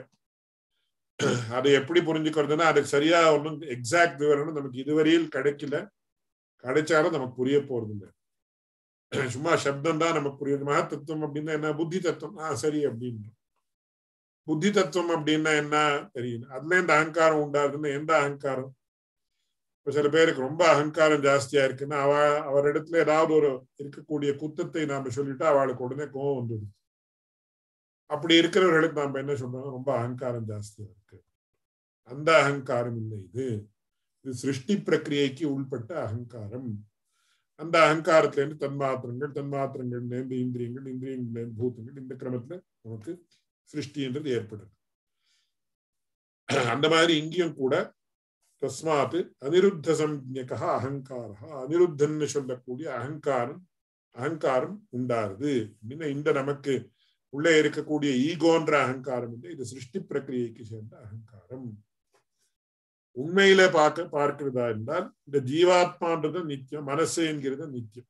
அதை எப்படி புரிஞ்சுக்கிறதுனா அதுக்கு சரியா ஒன்றும் எக்ஸாக்ட் விவரம் நமக்கு இதுவரையில் கிடைக்கல கிடைச்சாலும் நமக்கு புரிய போறது இல்லை சும்மா சப்தம் தான் நமக்கு புரியுது மகத்தத்துவம் அப்படின்னா என்ன புத்தி தத்துவம் ஆஹ் சரி அப்படின்னு புத்தி தத்துவம் அப்படின்னா என்ன தெரியும் அதுல இந்த அகங்காரம் உண்டாதுன்னு எந்த அகங்காரம் இப்ப சில பேருக்கு ரொம்ப அகங்காரம் ஜாஸ்தியா இருக்குன்னா அவ அவரிடத்துல ஏதாவது ஒரு இருக்கக்கூடிய குத்தத்தை நாம சொல்லிட்டா அவளுக்கு உடனே கோவம் வந்துடுது அப்படி இருக்கிறவர்களுக்கு நாம என்ன சொல்றோம் ரொம்ப அகங்காரம் ஜாஸ்தியா இருக்கு அந்த அகங்காரம் இல்லை இது இது சிருஷ்டி பிரக்கிரியைக்கு உள்பட்ட அகங்காரம் அந்த அகங்காரத்துல இருந்து தன்மாத்திரங்கள் தன்மாத்திரங்கள்ல இருந்து இந்திரியங்கள் இந்திரியங்கள்ல இருந்து பூதங்கள் இந்த கிரமத்துல நமக்கு சிருஷ்டின்றது ஏற்படுது அந்த மாதிரி இங்கேயும் கூட தஸ்மாத் அனிருத்த சம்ஞகா அகங்காரா அனிருத்தன்னு சொல்லக்கூடிய அகங்காரம் அகங்காரம் உண்டாருது அப்படின்னா இந்த நமக்கு உள்ளே இருக்கக்கூடிய ஈகோன்ற அகங்காரம் இல்லை இது சிருஷ்டி பிரக்கிரியைக்கு சேர்ந்த அகங்காரம் உண்மையில பார்க்க பார்க்கிறதா இருந்தால் இந்த ஜீவாத்மான்றது நித்தியம் மனசு என்கிறது நித்தியம்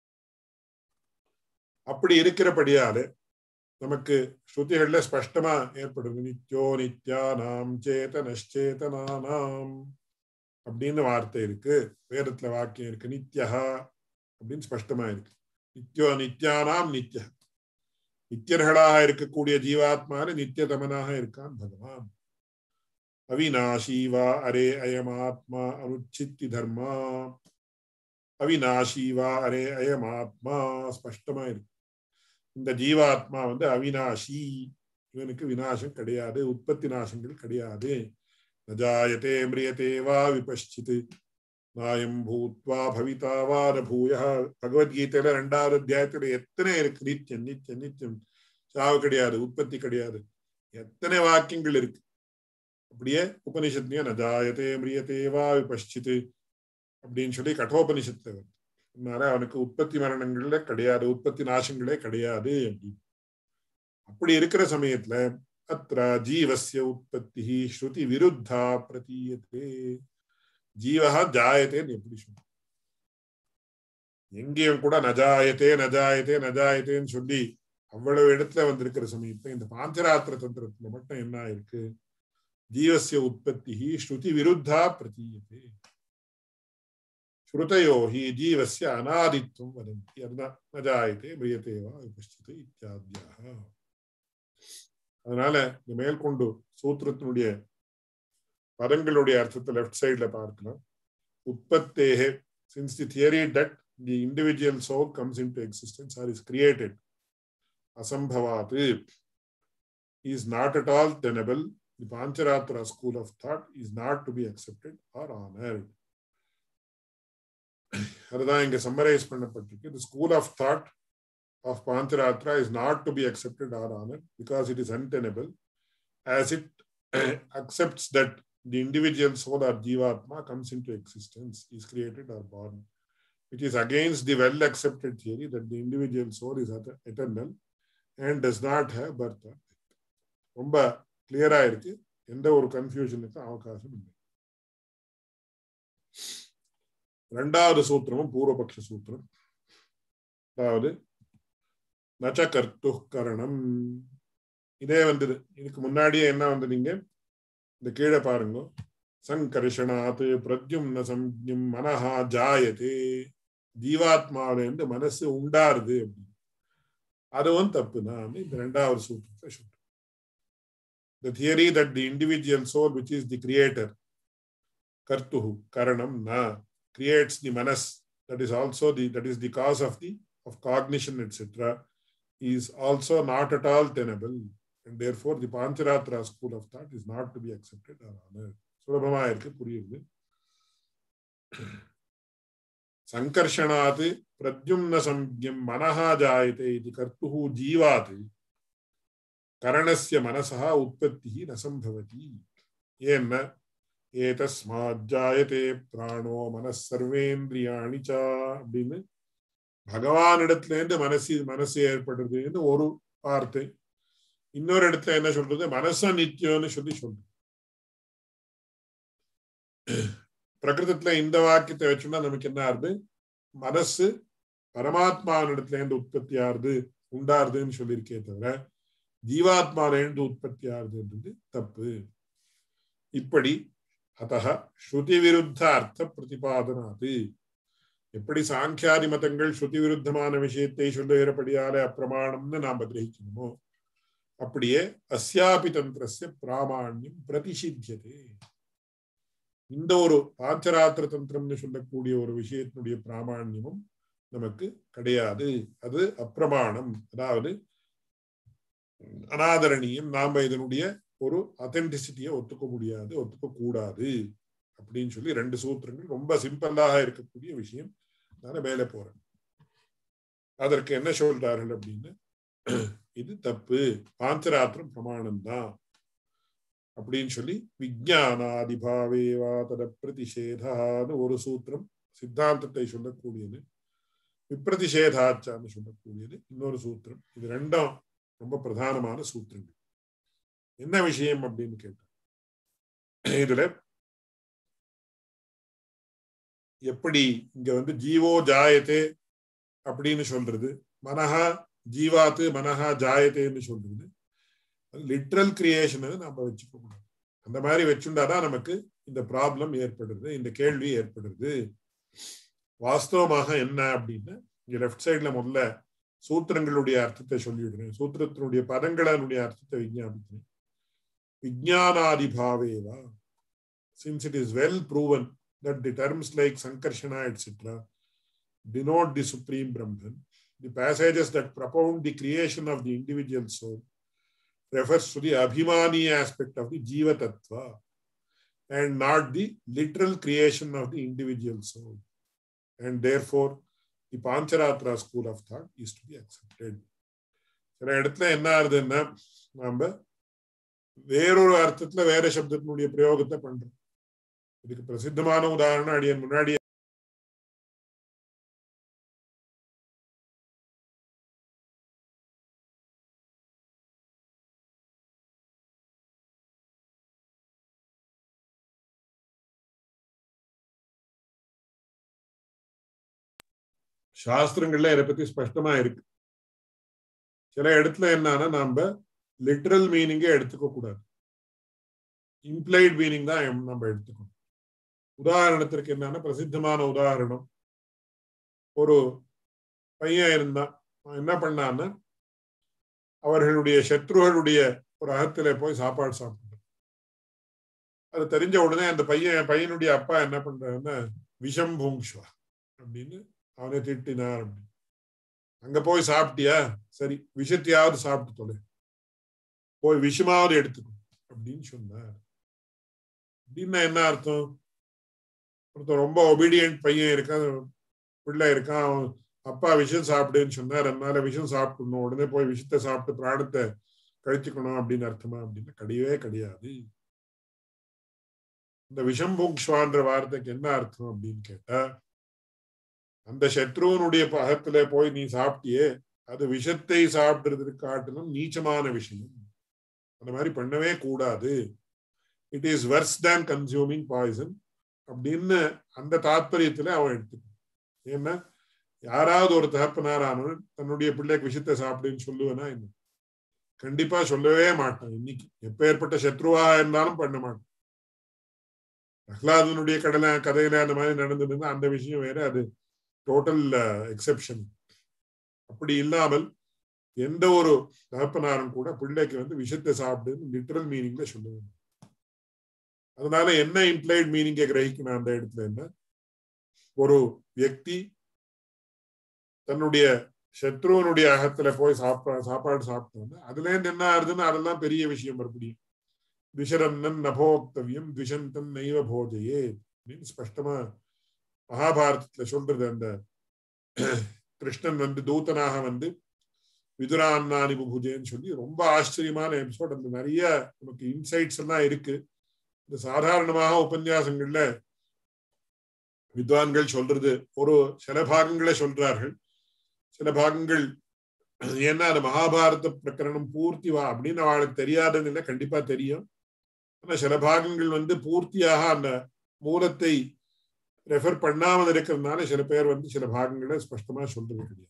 அப்படி இருக்கிறபடியாலே நமக்கு ஸ்ருதிகள்ல ஸ்பஷ்டமா ஏற்படுது நித்யோ நித்யானாம் சேதனச்சேதனானாம் அப்படின்னு வார்த்தை இருக்கு வேதத்துல வாக்கியம் இருக்கு நித்யஹா அப்படின்னு ஸ்பஷ்டமா இருக்கு நித்யோ நித்யானாம் நித்ய நித்தியர்களாக இருக்கக்கூடிய ஜீவாத்மான நித்தியதமனாக இருக்கான் பகவான் அவிநாசி வா அரே அயமாத்மா அனுச்சித்தி தர்மா அவிநாசி வா அரே அயமாத்மா ஸ்பஷ்டமா இருக்கு இந்த ஜீவாத்மா வந்து அவிநாசி இவனுக்கு விநாசம் கிடையாது உற்பத்தி நாசங்கள் கிடையாது நஜாயத்தே மிரியத்தே வா விபஷ்சித்து நாயம் பூத்வா பவிதா வா பூய பகவத்கீதையில ரெண்டாவது அத்தியாயத்துல எத்தனை இருக்கு நித்தியம் நித்தியம் நித்தியம் சாவு கிடையாது உற்பத்தி கிடையாது எத்தனை வாக்கியங்கள் இருக்கு அப்படியே உபனிஷத்துலயும் நஜாயத்தே மிரியத்தே வா விபஷ்சித்து அப்படின்னு சொல்லி கட்டோபனிஷத்துல வருது அதனால அவனுக்கு உற்பத்தி மரணங்கள்ல கிடையாது உற்பத்தி நாசங்களே கிடையாது அப்படின்னு அப்படி இருக்கிற சமயத்துல அத்த ஜீவசிய உற்பத்தி ஸ்ருதி விருத்தா பிரதீயத்தே ஜீவகா ஜாயத்தேன்னு எப்படி சொல்லும் எங்கேயும் கூட நஜாயத்தே நஜாயத்தே நஜாயத்தேன்னு சொல்லி அவ்வளவு இடத்துல வந்திருக்கிற சமயத்துல இந்த பாஞ்சராத்திர தந்திரத்துல மட்டும் என்ன இருக்கு ஜீவசிய உற்பத்தி ஸ்ருதி விருத்தா பிரதீயத்தே ஸ்ருதயோ ஹி ஜீவசிய அநாதித்வம் வதந்தி அதுதான் நஜாயத்தே பிரியத்தே வா விபஷ்டித்து இத்தியாத்தியாக அதனால இந்த மேற்கொண்டு சூத்திரத்தினுடைய பதங்களுடைய அர்த்தத்தை லெஃப்ட் சைட்ல பார்க்கலாம் உற்பத்தேகே since the theory that the individual soul comes into existence or is created அசம்பவாத் is not at all tenable the Pancharatra school of thought is not to be accepted or honoured அதுதான் இங்க summarize பண்ணப்பட்டிருக்கு the school of thought of Pancharatra is not to be accepted or honoured because it is untenable as it accepts that the individual soul or jivatma comes into existence, is created or born. It is against the well accepted theory that the individual soul is eternal and does not have birth or death. ரொம்ப கிளியரா இருக்கு எந்த ஒரு கன்ஃபியூஷனுக்கும் அவகாசம் இல்லை ரெண்டாவது சூத்திரமும் பூர்வபக்ஷ சூத்திரம் அதாவது நச்ச கர்த்து கரணம் இதே வந்தது இதுக்கு முன்னாடியே என்ன வந்ததுங்க இந்த கீழே பாருங்க சங்கர்ஷனாத் பிரத்யும்ன சம்யம் மனஹா ஜாயதே ஜீவாத்மாவிலேருந்து மனசு உண்டாருது அப்படின்னு அதுவும் தப்பு தான் இந்த ரெண்டாவது சூத்திரத்தை சொல்றேன் The theory that the individual soul, which is the creator, kartuhu, karanam, na, creates the manas, that is also the, that is the cause of the, of cognition, etc., is also not at all tenable. And therefore, the Pancharatra school of thought is not to be accepted or honored. சுலபமா இருக்கு புரியுது சங்கர்ஷனாத் பிரத்யும்ன சம்யம் மனஹா ஜாயதே இது கர்த்துஹு ஜீவாத் கரணஸ்ய மனசா உற்பத்தி ந சம்பவதி ஏன்ன ஏதஸ்மாத் ஜாயதே பிராணோ மனஸ் சர்வேந்திரியாணி சா அப்படின்னு பகவானிடத்துல இருந்து மனசு மனசு ஏற்படுறதுன்னு ஒரு வார்த்தை இன்னொரு இடத்துல என்ன சொல்றது மனச நித்தியம்னு சொல்லி சொல்றது பிரகிருதத்துல இந்த வாக்கியத்தை வச்சோம்னா நமக்கு என்ன ஆறுது மனசு பரமாத்மாவினிடத்துல இருந்து உற்பத்தி ஆறுது உண்டாருதுன்னு சொல்லியிருக்கே தவிர ஜீவாத்மாவில இருந்து உற்பத்தி ஆறுதுன்றது தப்பு இப்படி அத்த ஸ்ருதி விருத்த அர்த்த பிரதிபாதனாது எப்படி சாங்கியாதி மதங்கள் ஸ்ருதி விருத்தமான விஷயத்தை சொல்லுகிறபடியாலே அப்பிரமாணம்னு நாம் கிரகிக்கணுமோ அப்படியே அஸ்யாபி தந்திரஸ்ய பிராமாண்யம் பிரதிஷித்தியதே இந்த ஒரு பாஞ்சராத்திர தந்திரம்னு சொல்லக்கூடிய ஒரு விஷயத்தினுடைய பிராமாண்யமும் நமக்கு கிடையாது அது அப்பிரமாணம் அதாவது அனாதரணியம் நாம இதனுடைய ஒரு அத்தென்டிசிட்டியை ஒத்துக்க முடியாது ஒத்துக்க கூடாது அப்படின்னு சொல்லி ரெண்டு சூத்திரங்கள் ரொம்ப சிம்பிளாக இருக்கக்கூடிய விஷயம் நான் மேலே போறேன் அதற்கு என்ன சொல்றார்கள் அப்படின்னு இது தப்பு பாஞ்சராத்திரம் பிரமாணம் தான் அப்படின்னு சொல்லி விஜயானாதிபாவேவா தத பிரதிஷேதான்னு ஒரு சூத்திரம் சித்தாந்தத்தை சொல்லக்கூடியது விப்ரதிஷேதாச்சான்னு சொல்லக்கூடியது இன்னொரு சூத்திரம் இது ரெண்டும் ரொம்ப பிரதானமான சூத்திரங்கள் என்ன விஷயம் அப்படின்னு கேட்டேன் இதுல எப்படி இங்க வந்து ஜீவோ ஜாயத்தே அப்படின்னு சொல்றது மனஹா ஜீவாத்து மனஹா ஜாயத்தேன்னு சொல்றது லிட்ரல் கிரியேஷன் நம்ம வச்சுக்க கூடாது அந்த மாதிரி வச்சுட்டாதான் நமக்கு இந்த ப்ராப்ளம் ஏற்படுறது இந்த கேள்வி ஏற்படுறது வாஸ்தவமாக என்ன அப்படின்னு இங்க லெஃப்ட் சைட்ல முதல்ல சூத்திரங்களுடைய அர்த்தத்தை சொல்லிவிடுறேன் சூத்திரத்தினுடைய பதங்களுடைய அர்த்தத்தை விஞ்ஞாபிக்கிறேன் விஜயானாதிபாவேவா since it is well proven that the terms like Sankarshana, etc., denote the Supreme Brahman. The passages that propound the creation of the individual soul refers to the Abhimani aspect of the Jiva Tattva and not the literal creation of the individual soul. And therefore, the Pancharatra school of thought is to be accepted. சில இடத்துல என்ன ஆகுதுன்னா நாம வேறொரு அர்த்தத்துல வேற சப்தத்தினுடைய பிரயோகத்தை பண்றோம் இதுக்கு பிரசித்தமான உதாரணம் அடியன் முன்னாடி சாஸ்திரங்கள்ல இதை பத்தி ஸ்பஷ்டமா இருக்கு சில இடத்துல என்னன்னா நாம லிட்ரல் மீனிங்கே எடுத்துக்க கூடாது இம்ப்ளைட் மீனிங் தான் நம்ம எடுத்துக்கணும் உதாரணத்திற்கு என்னன்னா பிரசித்தமான உதாரணம் ஒரு பையன் இருந்தான் என்ன பண்ணான்னு அவர்களுடைய சத்ருகளுடைய ஒரு அகத்துல போய் சாப்பாடு சாப்பிட்டான் அது தெரிஞ்ச உடனே அந்த பையன் பையனுடைய அப்பா என்ன பண்றாருன்னா விஷம் பூங்ஷ்வா அப்படின்னு அவனை திட்டினார் அப்படின்னு அங்க போய் சாப்பிட்டியா சரி விஷத்தையாவது சாப்பிட்டு தொலை போய் விஷமாவது எடுத்துக்கணும் அப்படின்னு சொன்னார் அப்படின்னா என்ன அர்த்தம் ஒருத்தர் ரொம்ப ஒபீடியன்ட் பையன் இருக்கான் பிள்ளை இருக்கான் அவன் அப்பா விஷம் சாப்பிடுன்னு சொன்னார் அதனால விஷம் சாப்பிடணும் உடனே போய் விஷத்தை சாப்பிட்டு பிராணத்தை கழிச்சுக்கணும் அப்படின்னு அர்த்தமா அப்படின்னு கிடையவே கிடையாது இந்த விஷம் புங்ஷ்வான்ற வார்த்தைக்கு என்ன அர்த்தம் அப்படின்னு கேட்டா அந்த சத்ருவனுடைய பகத்துல போய் நீ சாப்பிட்டியே அது விஷத்தை சாப்பிடுறதுக்கு காட்டிலும் நீச்சமான விஷயம் அந்த மாதிரி பண்ணவே கூடாது it is worse than consuming poison அப்படின்னு அந்த தாத்பரியத்துல அவன் எடுத்துக்கணும் ஏன்னா யாராவது ஒரு தகப்பனாரானவன் தன்னுடைய பிள்ளைக்கு விஷயத்தை சாப்பிடுன்னு சொல்லுவேனா என்ன கண்டிப்பா சொல்லவே மாட்டான் இன்னைக்கு எப்ப ஏற்பட்ட சத்ருவா இருந்தாலும் பண்ண மாட்டான் பிரஹ்லாதனுடைய கடலை கதையில அந்த மாதிரி நடந்ததுன்னா அந்த விஷயம் வேற அது டோட்டல் எக்ஸெப்ஷன் அப்படி இல்லாமல் எந்த ஒரு தகப்பனாரும் கூட பிள்ளைக்கு வந்து விஷத்தை சாப்பிடுன்னு லிட்டரல் மீனிங்ல சொல்லுவேன் அதனால என்ன இம்ப்ளைட் மீனிங்க கிரகிக்கணும் அந்த இடத்துல என்ன ஒரு வியக்தி தன்னுடைய சத்ருவனுடைய அகத்துல போய் சாப்பா சாப்பாடு சாப்பிட்டோம்னா அதுல இருந்து என்ன ஆகுதுன்னு அதெல்லாம் பெரிய விஷயம் மறுபடியும் விஷரன்னன் நபோக்தவியம் துஷந்தன் நைவ போஜையே அப்படின்னு ஸ்பஷ்டமா மகாபாரதத்துல சொல்றது அந்த கிருஷ்ணன் வந்து தூதனாக வந்து விதுரான்னானி புஜேன்னு சொல்லி ரொம்ப ஆச்சரியமான எபிசோட் அந்த நிறைய நமக்கு இன்சைட்ஸ் எல்லாம் இருக்கு இந்த சாதாரணமாக உபன்யாசங்கள்ல வித்வான்கள் சொல்றது ஒரு சில பாகங்களை சொல்றார்கள் சில பாகங்கள் ஏன்னா அது மகாபாரத பிரகரணம் பூர்த்தி வா அப்படின்னு அவளுக்கு தெரியாதுன்னு இல்லை கண்டிப்பா தெரியும் ஆனா சில பாகங்கள் வந்து பூர்த்தியாக அந்த மூலத்தை ரெஃபர் பண்ணாமல் இருக்கிறதுனால சில பேர் வந்து சில பாகங்களை ஸ்பஷ்டமா சொல்றது கிடையாது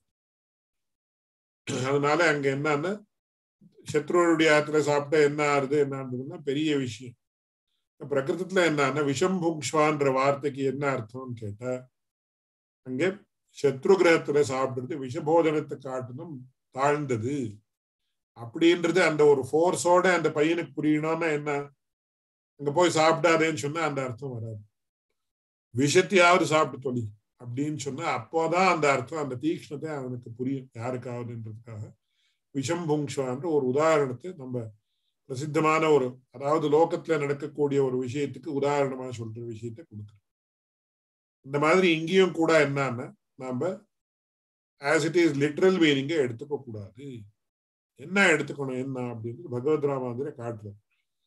அதனால அங்க என்னன்னா சத்ருவனுடைய ஆத்துல சாப்பிட்டா என்ன ஆறுது என்னன்றதுன்னா பெரிய விஷயம் பிரகிருதத்துல என்னன்னா விஷம் புங்ஷ்வான்ற வார்த்தைக்கு என்ன அர்த்தம்னு கேட்டா அங்கே சத்ரு கிரகத்துல சாப்பிடுறது விஷபோஜனத்தை காட்டணும் தாழ்ந்தது அப்படின்றது அந்த ஒரு ஃபோர்ஸோட அந்த பையனுக்கு புரியணும்னா என்ன அங்க போய் சாப்பிடாதேன்னு சொன்னா அந்த அர்த்தம் வராது விஷத்தையாவது சாப்பிட்டு தொழி அப்படின்னு சொன்னா அப்போதான் அந்த அர்த்தம் அந்த தீக்ஷ்ணத்தை அவனுக்கு புரியும் யாருக்காவதுன்றதுக்காக விஷம் புங்ஷ்வான்ற ஒரு உதாரணத்தை நம்ம பிரசித்தமான ஒரு அதாவது லோகத்துல நடக்கக்கூடிய ஒரு விஷயத்துக்கு உதாரணமா சொல்ற விஷயத்தை கொடுக்குறோம் இந்த மாதிரி இங்கேயும் கூட என்னன்னா நாம ஆஸ் இட் இஸ் லிட்ரல் மீனிங்க எடுத்துக்க கூடாது என்ன எடுத்துக்கணும் என்ன அப்படின்னு பகவத் ராமாந்திர காட்டுறது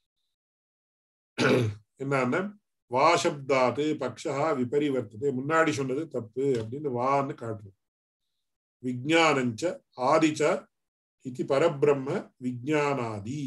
என்னன்னா வாசப்தாத்து பக்ஷா விபரிவர்த்தது முன்னாடி சொன்னது தப்பு அப்படின்னு வான்னு காட்டுறது விஜானஞ்ச ஆதிச்ச இது பரபிரம்ம விஜானாதி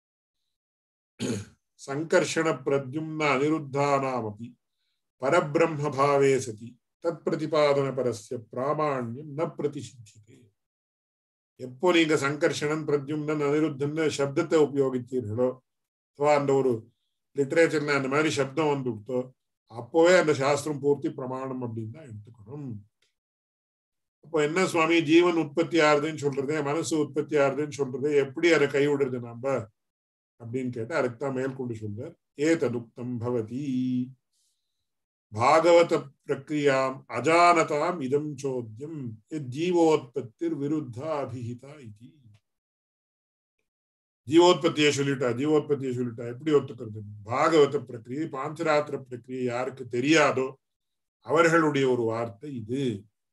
சங்கர்ஷண பிரத்யும்ன அனிருத்தானாமபி பரபிரம்ம பாவே சதி தத் பிரதிபாதன பரஸ்ய பிராமாண்யம் ந பிரதிசித்தியதே எப்போ நீங்க சங்கர்ஷணன் பிரத்யும்னன் அனிருத்தன் சப்தத்தை உபயோகித்தீர்களோ ಅಥವಾ அந்த ஒரு லிட்ரேச்சர்ல அந்த மாதிரி சப்தம் வந்து விட்டோ அப்போவே அந்த சாஸ்திரம் பூர்த்தி பிரமாணம் அப்படின்னு தான் எடுத்துக்கணும் அப்போ என்ன சுவாமி ஜீவன் உற்பத்தி ஆறுதுன்னு சொல்றதே மனசு உற்பத்தி ஆறுதுன்னு சொல்றதே எப்படி அதை கை விடுறது நாம அப்படின்னு கேட்டா அதுக்கு தான் மேற்கொண்டு சொல்றார் ஏ ததுக்தம் பவதி பாகவத பிரக்ரியாம் அஜானதாம் இதம் சோத்தியம் ஜீவோத்பத்திர் விருத்தா அபிஹிதா இது ஜீவோத்பத்தியை சொல்லிட்டா ஜீவோத்பத்தியை சொல்லிட்டா எப்படி ஒத்துக்கிறது பாகவத பிரக்கிரியை பாஞ்சராத்திர பிரக்கிரியை யாருக்கு தெரியாதோ அவர்களுடைய ஒரு வார்த்தை இது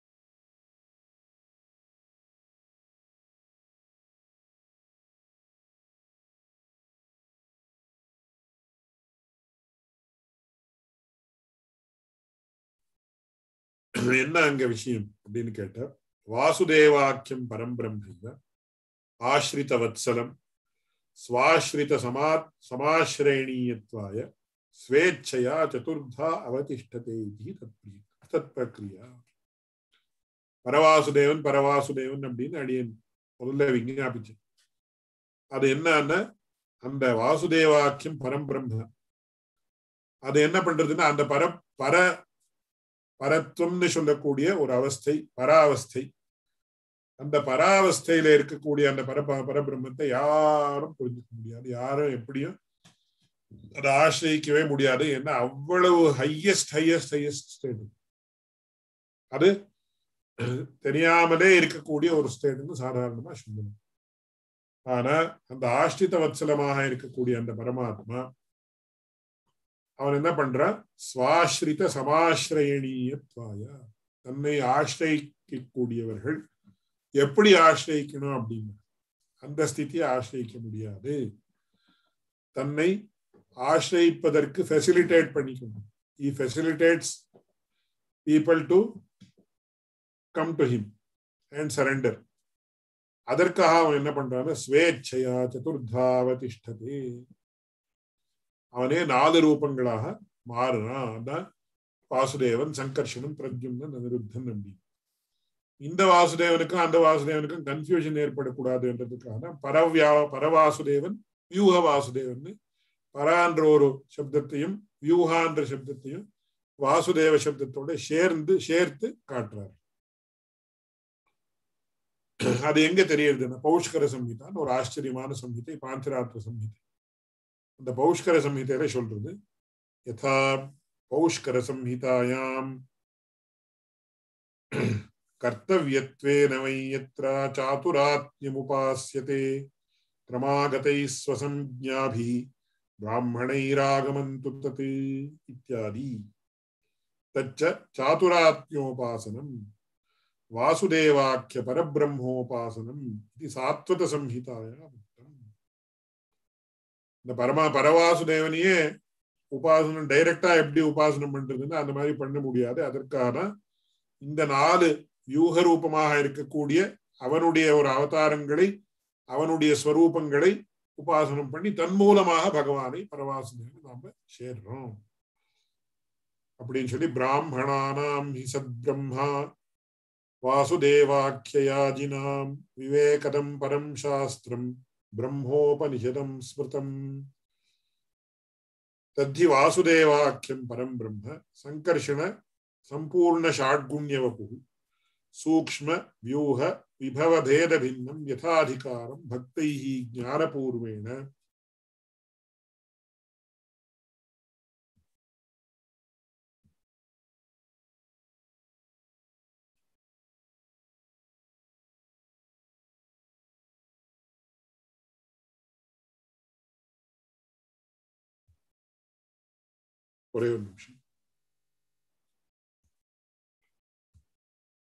என்ன அங்க விஷயம் அப்படின்னு கேட்ட வாசுதேவாக்கியம் பரம்பிரம்ம ஆஸ்ரித வத்சலம் ஸ்வாஸ்ரித சமா சமாஸ்ரேணீயத்வாய ஸ்வேச்சையா சதுர்தா அவதிஷ்டதே இது தத் பிரக்ரியா பரவாசுதேவன் பரவாசுதேவன் அப்படின்னு அடியன் முதல்ல விஞ்ஞாபிச்சேன் அது என்னன்னா அந்த வாசுதேவாக்கியம் பரம்பிரம்ம அது என்ன பண்றதுன்னா அந்த பர பர பரத்துவம்னு சொல்லக்கூடிய ஒரு அவஸ்தை பராவஸ்தை அந்த பராவஸ்தையில இருக்கக்கூடிய அந்த பர பரபிரம்மத்தை யாரும் புரிஞ்சுக்க முடியாது யாரும் எப்படியும் அதை ஆசிரியக்கவே முடியாது ஏன்னா அவ்வளவு ஹையஸ்ட் ஹையஸ்ட் ஹையஸ்ட் ஸ்டேட் அது தெரியாமலே இருக்கக்கூடிய ஒரு ஸ்டேட்னு சாதாரணமா சொல்லணும் ஆனா அந்த ஆஷ்டித வத்சலமாக இருக்கக்கூடிய அந்த பரமாத்மா அவன் என்ன பண்றான் சுவாஸ்ரித சமாசிரயணீயத்வாய தன்னை ஆசிரியிக்கக்கூடியவர்கள் எப்படி ஆசிரியிக்கணும் அப்படின்னு அந்த ஸ்திதியை ஆசிரியிக்க முடியாது தன்னை ஆசிரியிப்பதற்கு ஃபெசிலிட்டேட் பண்ணிக்கணும் he facilitates people to come to him and surrender அதற்காக அவன் என்ன பண்றான் ஸ்வேச்சையா சதுர்தாவதிஷ்டதே அவனே நாலு ரூபங்களாக மாறுறான் அதான் வாசுதேவன் சங்கர்ஷனும் பிரத்யும்னன் அனிருத்தன் அப்படி இந்த வாசுதேவனுக்கும் அந்த வாசுதேவனுக்கும் கன்ஃபியூஷன் ஏற்படக்கூடாது என்றதுக்காக பரவ்யா பரவாசுதேவன் வியூக வாசுதேவன் பரான்ற ஒரு சப்தத்தையும் வியூகான்ற சப்தத்தையும் வாசுதேவ சப்தத்தோட சேர்ந்து சேர்த்து காட்டுறார் அது எங்க தெரியுதுன்னா பௌஷ்கர சம்ஹிதான்னு ஒரு ஆச்சரியமான சம்ஹிதை பாஞ்சராத்திர சம்ஹிதை அந்த பௌஷ்கர சம்ஹிதையில சொல்றது யதா பௌஷ்கர சம்ஹிதாயாம் கர்த்தவியத்வேன வை யத்ர சாதுராத்யமுபாஸ்யதே கிரமாகதைः स्वसंज्ञाभिः ब्राह्मणैरागमन्तु तत् इत्यादि तच्च चातुरात्म्योपासनम् वासुदेवाख्य परब्रह्मोपासनम् इति सात्वत संहिताया उक्तम् இந்த பரமா பரவாசுதேவனையே உபாசனம் டைரக்டா எப்படி உபாசனம் பண்றதுன்னு அந்த மாதிரி பண்ண முடியாது அதற்கான இந்த நாலு வியூக ரூபமாக இருக்கக்கூடிய அவனுடைய ஒரு அவதாரங்களை அவனுடைய ஸ்வரூபங்களை உபாசனம் பண்ணி தன் மூலமாக பகவானை பரவாசுதேவன் நாம சேர்றோம் அப்படின்னு சொல்லி பிராமணானாம் ஹி சத் பிரம்மா வாசுதேவாக்கியாஜினாம் விவேகதம் பரம் சாஸ்திரம் பிரம்மோபனிஷதம் ஸ்மிருதம் தத்தி வாசுதேவாக்கியம் பரம் பிரம்ம சங்கர்ஷண சம்பூர்ண ஷாட்குண்யவபு சூக்ஷ்ம வியூக விபவ பேத பின்னம் யதாதிகாரம் பக்தை ஞானபூர்வேண ஒரே ஒரு நிமிஷம்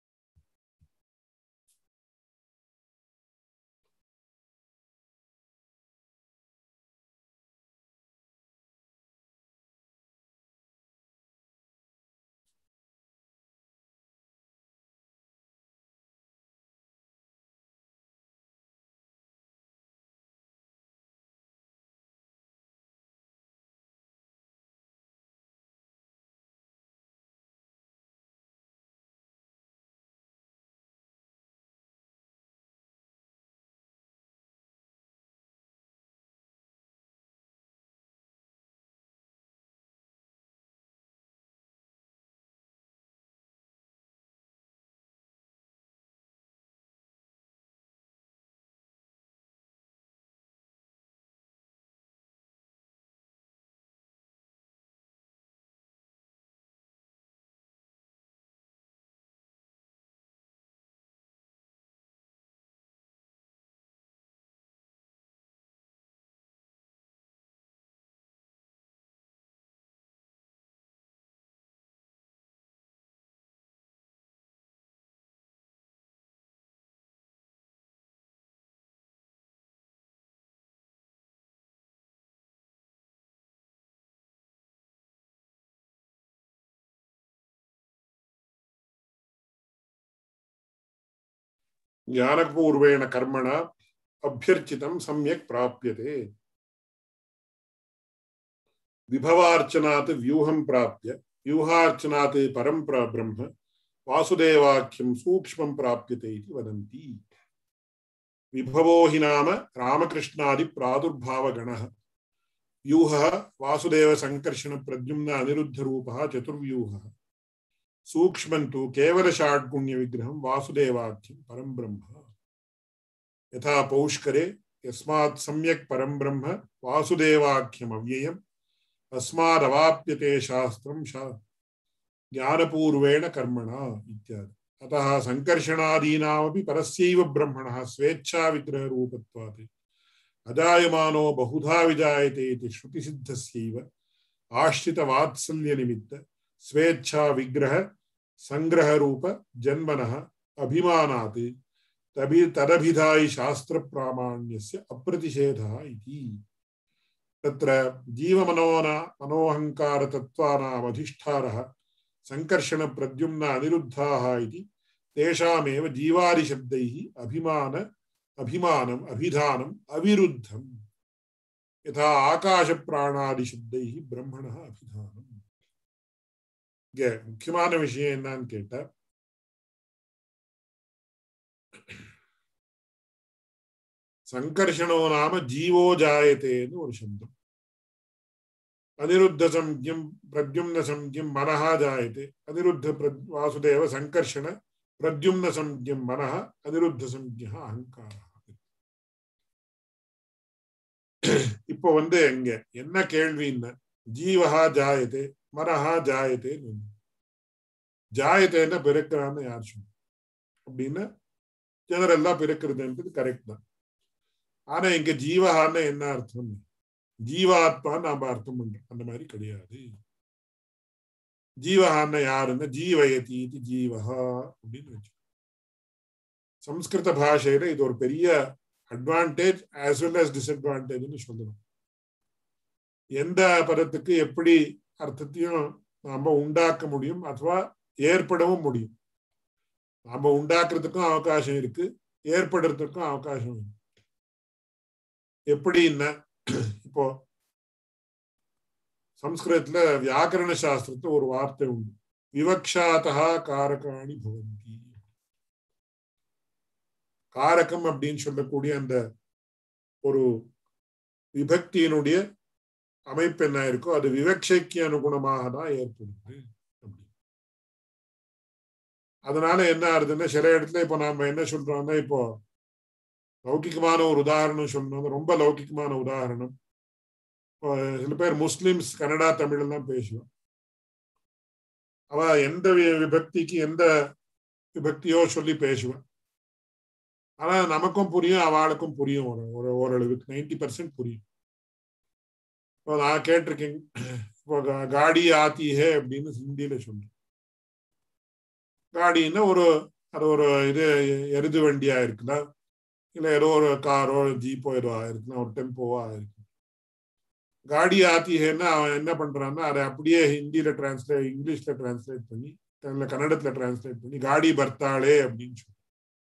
ஞானபூர்வேண கர்மணா அபியர்ச்சிதம் சமயக் பிராபியதே விபவார்ச்சனாத் வியூகம் பிராப்பிய வியூகார்ச்சனாத் பரம் பிர- பிரம்ம வாசுதேவாக்கியம் சூக்ஷ்மம் பிராபியதே இது வதந்தி விபவோ हि नाम रामकृष्णादि प्रादुर्भावगणः व्यूहः वासुदेव संकर्षण प्रद्युम्न अनिरुद्ध रूपः चतुर्व्यूहः सूक्ष्मं तु केवल षाड्गुण्य विग्रहं वासुदेवाख्यं परं ब्रह्म यथा पौष्करे यस्मात् सम्यक् परं ब्रह्म वासुदेवाख्यम् अव्ययम् अस्मादवाप्यते शास्त्रं शा ज्ञानपूर्वेण कर्मणा इत्यादि अतः सङ्कर्षणादीनामपि परस्यैव ब्रह्मणः स्वेच्छाविग्रहरूपत्वात् अजायमानो बहुधा विजायते इति श्रुतिसिद्धस्यैव आश्रितवात्सल्यनिमित्त स्वेच्छाविग्रह सङ्ग्रहरूप जन्मनः अभिमानात् तभि तदभिधायि शास्त्रप्रामाण्यस्य अप्रतिषेधः इति तत्र जीवमनोना मनोऽहङ्कारतत्त्वानामधिष्ठारः सङ्कर्षणप्रद्युम्न अनिरुद्धाः इति तेषामेव जीवादिशब्दैः अभिमान अभिमानम् अभिधानम् अविरुद्धम् यथा ஆகாசப்பிராணாதிசப்தைः பிரம்மணः அபிதானம் இங்க முக்கியமான விஷயம் என்னன்னு கேட்டா சங்கர்ஷணோ நாம ஜீவோ ஜாயத்தேன்னு ஒரு சப்தம் அனிருத்த சம்யம் பிரத்யும்ன சம்யம் மனஹா ஜாயते அனிருத்த பிரத்- வாசுதேவ சங்கர்ஷண பிரத்யும்ன சம்யம் மனஹ அனிருத்த சம்யா அகங்காரா இப்போ வந்து எங்க என்ன கேள்வின்னா ஜீவஹா ஜாயத்தே மனஹா ஜாயத்தேன்னு ஒண்ணு. ஜாயத்தேன்னா பிறக்கிறான்னு யார் சொன்னா அப்படின்னா ஜெனரல்லா பிறக்கிறதுன்றது கரெக்ட் தான் ஆனா இங்க ஜீவஹான்னா என்ன அர்த்தம் ஜீவாத்மா நாம அர்த்தம் பண்றோம் அந்த மாதிரி கிடையாது ஜீவஹான்னா யாருன்னா ஜீவயதி இது ஜீவஹா அப்படின்னு வச்சு சம்ஸ்கிருத பாஷையில இது ஒரு பெரிய அட்வான்டேஜ் ஆஸ் வெல் as டிஸ்அட்வான்டேஜ்னு சொல்லணும் எந்த பதத்துக்கு எப்படி அர்த்தத்தையும் நாம உண்டாக்க முடியும் அதுவா ஏற்படவும் முடியும் நாம உண்டாக்குறதுக்கும் அவகாசம் இருக்கு ஏற்படுறதுக்கும் அவகாசம் இருக்கு எப்படின்னா இப்போ சம்ஸ்கிருதத்துல வியாக்கரண சாஸ்திரத்துல ஒரு வார்த்தை உண்டு விவக்ஷாதா காரகாணி பவந்தி காரகம் அப்படின்னு சொல்லக்கூடிய அந்த ஒரு விபக்தியினுடைய அமைப்பு என்ன இருக்கோ அது விவக்ஷைக்கு அனுகுணமாக தான் ஏற்படுது அப்படி அதனால என்ன ஆகுதுன்னா சில இடத்துல இப்போ நாம என்ன சொல்றோம்னா இப்போ லௌகிகமான ஒரு உதாரணம் சொல்லணும் ரொம்ப லௌகிகமான உதாரணம் இப்போ சில பேர் முஸ்லிம்ஸ் கன்னடா தமிழ் எல்லாம் பேசுவோம் அவ எந்த வி- விபக்திக்கு எந்த விபக்தியோ சொல்லி பேசுவேன் ஆனா நமக்கும் புரியும் அவளுக்கும் புரியும் ஒரு ஒரு ஓரளவுக்கு நைன்டி பர்சன்ட் புரியும் இப்போ நான் கேட்டிருக்கேன் இப்போ கா- காடி ஆத்தி ஹே அப்படின்னு ஹிந்தியில சொல்றேன் காடின்னா ஒரு அது ஒரு இது எருது வண்டியா இருக்கலாம் இல்ல ஏதோ ஒரு காரோ ஜீப்போ ஏதோ ஆயிருக்கலாம் ஒரு டெம்போவோ ஆயிருக்கும் காடி ஆத்தி ஹேன்னா அவன் என்ன பண்றான்னா அதை அப்படியே ஹிந்தியில டிரான்ஸ்லேட் இங்கிலீஷ்ல டிரான்ஸ்லேட் பண்ணி இல்ல கன்னடத்துல டிரான்ஸ்லேட் பண்ணி காடி பர்த்தாளே அப்படின்னு சொல்லி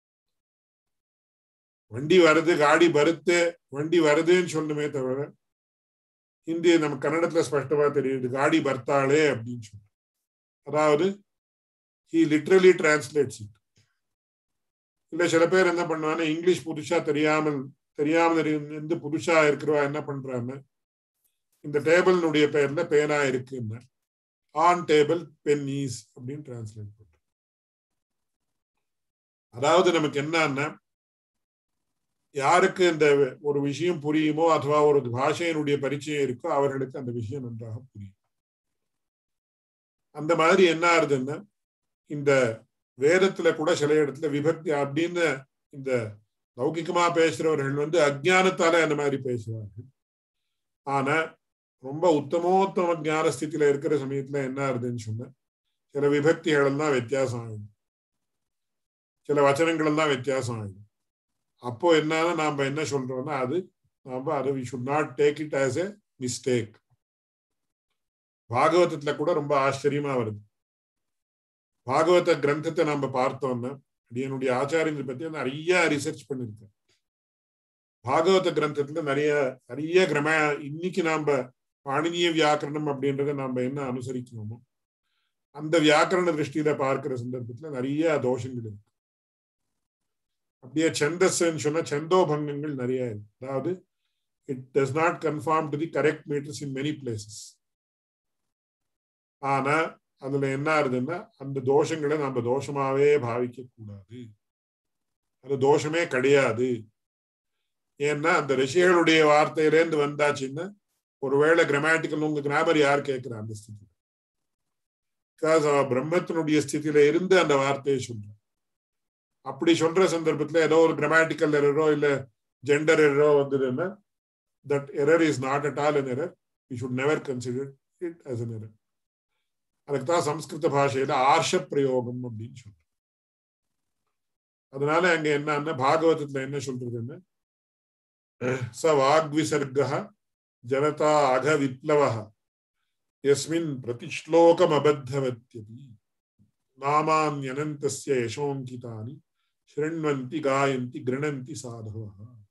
வண்டி வருது காடி பருத்து வண்டி வருதுன்னு சொல்லணுமே தவிர ஹிந்தி நம்ம கன்னடத்துல ஸ்பஷ்டமா தெரியுது காடி பர்த்தாளே அப்படின்னு சொல்லி அதாவது ஹி லிட்ரலி டிரான்ஸ்லேட்ஸ் இட் இல்ல சில பேர் என்ன பண்ணுவாங்க இங்கிலீஷ் புதுசா தெரியாமல் தெரியாமல் இருந்து புதுசா இருக்கிறவா என்ன பண்றாங்க இந்த டேபிளினுடைய பெயர்ல பேனா இருக்குன்னு ஆன் டேபிள் பென் ஈஸ் அப்படின்னு டிரான்ஸ்லேட் பண்ற அதாவது நமக்கு என்னன்னா யாருக்கு இந்த ஒரு விஷயம் புரியுமோ அதுவா ஒரு பாஷையினுடைய பரிச்சயம் இருக்கோ அவர்களுக்கு அந்த விஷயம் நன்றாக புரியும் அந்த மாதிரி என்ன ஆகுதுன்னா இந்த வேதத்துல கூட சில இடத்துல விபக்தி அப்படின்னு இந்த லௌகிகமா பேசுறவர்கள் வந்து அஜ்ஞானத்தால அந்த மாதிரி பேசுவார்கள் ஆனா ரொம்ப உத்தமோத்தம ஞான ஸ்திதியில இருக்கிற சமயத்துல என்ன ஆகுதுன்னு சொன்ன சில விபக்திகள் எல்லாம் வித்தியாசம் ஆகுது சில வச்சனங்கள் எல்லாம் வித்தியாசம் ஆகுது அப்போ என்னன்னா நாம என்ன சொல்றோம்னா அது நாம அது we should not take it as a mistake பாகவதத்துல கூட ரொம்ப ஆச்சரியமா வருது பாகவத கிரந்தத்தை நம்ம பார்த்தோம்னா என்னுடைய ஆச்சாரியங்களை பத்தி நிறைய ரிசர்ச் பண்ணிருக்கேன் பாகவத கிரந்தத்துல நிறைய நிறைய கிரம இன்னைக்கு நாம பாணினிய வியாக்கரணம் அப்படின்றத நாம என்ன அனுசரிக்கணுமோ அந்த வியாக்கரண திருஷ்டியில பார்க்கிற சந்தர்ப்பத்துல நிறைய தோஷங்கள் இருக்கு அப்படியே செந்தஸ்ன்னு சொன்னா செந்தோபங்கங்கள் நிறைய இருக்கு அதாவது it does not conform to the correct meters in many places ஆனா அதுல என்ன ஆகுதுன்னா அந்த தோஷங்களை நம்ம தோஷமாவே பாவிக்க கூடாது அது தோஷமே கிடையாது ஏன்னா அந்த ரிஷிகளுடைய வார்த்தையிலேருந்து வந்தாச்சுன்னா ஒருவேளை கிராமட்டிக்கல் உங்க கிராமர் யார் கேட்கிறா அந்த ஸ்திதி பிகாஸ் அவ பிரம்மத்தினுடைய ஸ்திதியில இருந்து அந்த வார்த்தையை சொல்ற அப்படி சொல்ற சந்தர்ப்பத்துல ஏதோ ஒரு கிராமட்டிக்கல் எரரோ இல்ல ஜெண்டர் எரரோ வந்ததுன்னா that error is not at all an error we should never consider it as an error அதுக்கு தான் சம்ஸ்கிருத பாஷையில ஆர்ஷ பிரயோகம் அப்படின்னு சொல்றோம் அதனால அங்க என்னன்னா பாகவதத்துல என்ன சொல்றதுன்னு ச வாக்விசர்க ஜனதா அக விப்ளவ யஸ்மின் பிரதிஷ்லோகம் அபத்தவத்யபி நாமான்யனந்தஸ்ய யசோங்கிதானி ஸ்ருண்வந்தி காயந்தி கிருணந்தி சாதவ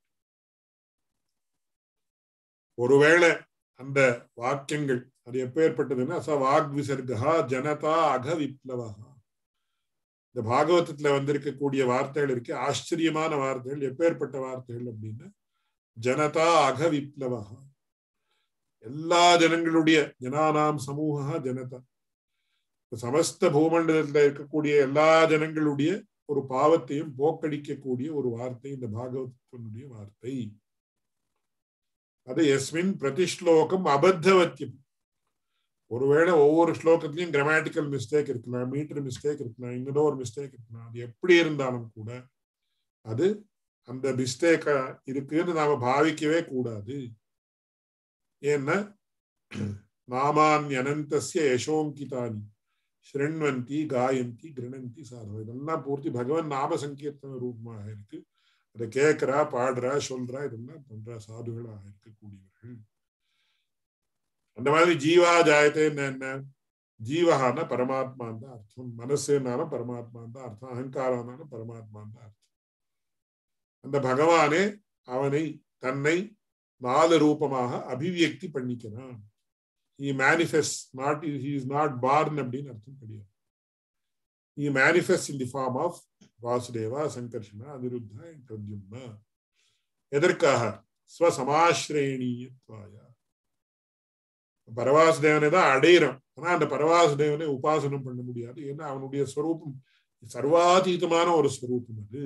ஒருவேளை அந்த வாக்கியங்கள் அது எப்பேற்பட்டதுன்னா ச வாக்விசர்கா ஜனதா அக விப்ளவா இந்த பாகவதத்துல வந்திருக்கக்கூடிய வார்த்தைகள் இருக்கு ஆச்சரியமான வார்த்தைகள் எப்பேற்பட்ட வார்த்தைகள் அப்படின்னு ஜனதா அக விப்ளவா எல்லா ஜனங்களுடைய ஜனானாம் சமூக ஜனதா சமஸ்த பூமண்டலத்துல இருக்கக்கூடிய எல்லா ஜனங்களுடைய ஒரு பாவத்தையும் போக்கடிக்கக்கூடிய ஒரு வார்த்தை இந்த பாகவதனுடைய வார்த்தை அது எஸ்மின் பிரதிஷ்லோகம் அபத்தவத்தியம் ஒருவேளை ஒவ்வொரு ஸ்லோகத்திலையும் கிராமட்டிக்கல் மிஸ்டேக் இருக்கலாம் மீட்டர் மிஸ்டேக் இருக்கலாம் இன்னொரு ஒரு மிஸ்டேக் இருக்கலாம் அது எப்படி இருந்தாலும் கூட அது அந்த மிஸ்டேக்கா இருக்குன்னு நாம பாவிக்கவே கூடாது ஏன்னா நாமான் அனந்தசிய யசோங்கிதானி ஸ்ருண்வந்தி காயந்தி கிருணந்தி சாதவ இதெல்லாம் பூர்த்தி பகவான் நாம சங்கீர்த்தன ரூபமாக இருக்கு அதை கேட்கிறா பாடுறா சொல்றா இதெல்லாம் பண்றா சாதுகளாக இருக்கக்கூடியவர்கள் அந்த மாதிரி ஜீவா ஜாயத்தேன்னு என்ன ஜீவகான பரமாத்மான் தான் அர்த்தம் மனசுனாலும் பரமாத்மான் தான் அர்த்தம் அகங்காரம்னாலும் பரமாத்மான் தான் அர்த்தம் அந்த பகவானே அவனை தன்னை நாலு ரூபமாக அபிவியக்தி பண்ணிக்கிறான் he manifests not he is not born அப்படின்னு அர்த்தம் கிடையாது he manifests in the form of Vasudeva Sankarshana Aniruddha Pradyumna எதற்காக ஸ்வசமாஸ்ரேணியத்வாய பரவாசுதேவனை தான் அடையிறான் ஆனா அந்த பரவாசுதேவனை உபாசனம் பண்ண முடியாது ஏன்னா அவனுடைய ஸ்வரூபம் சர்வாதீதமான ஒரு ஸ்வரூபம் அது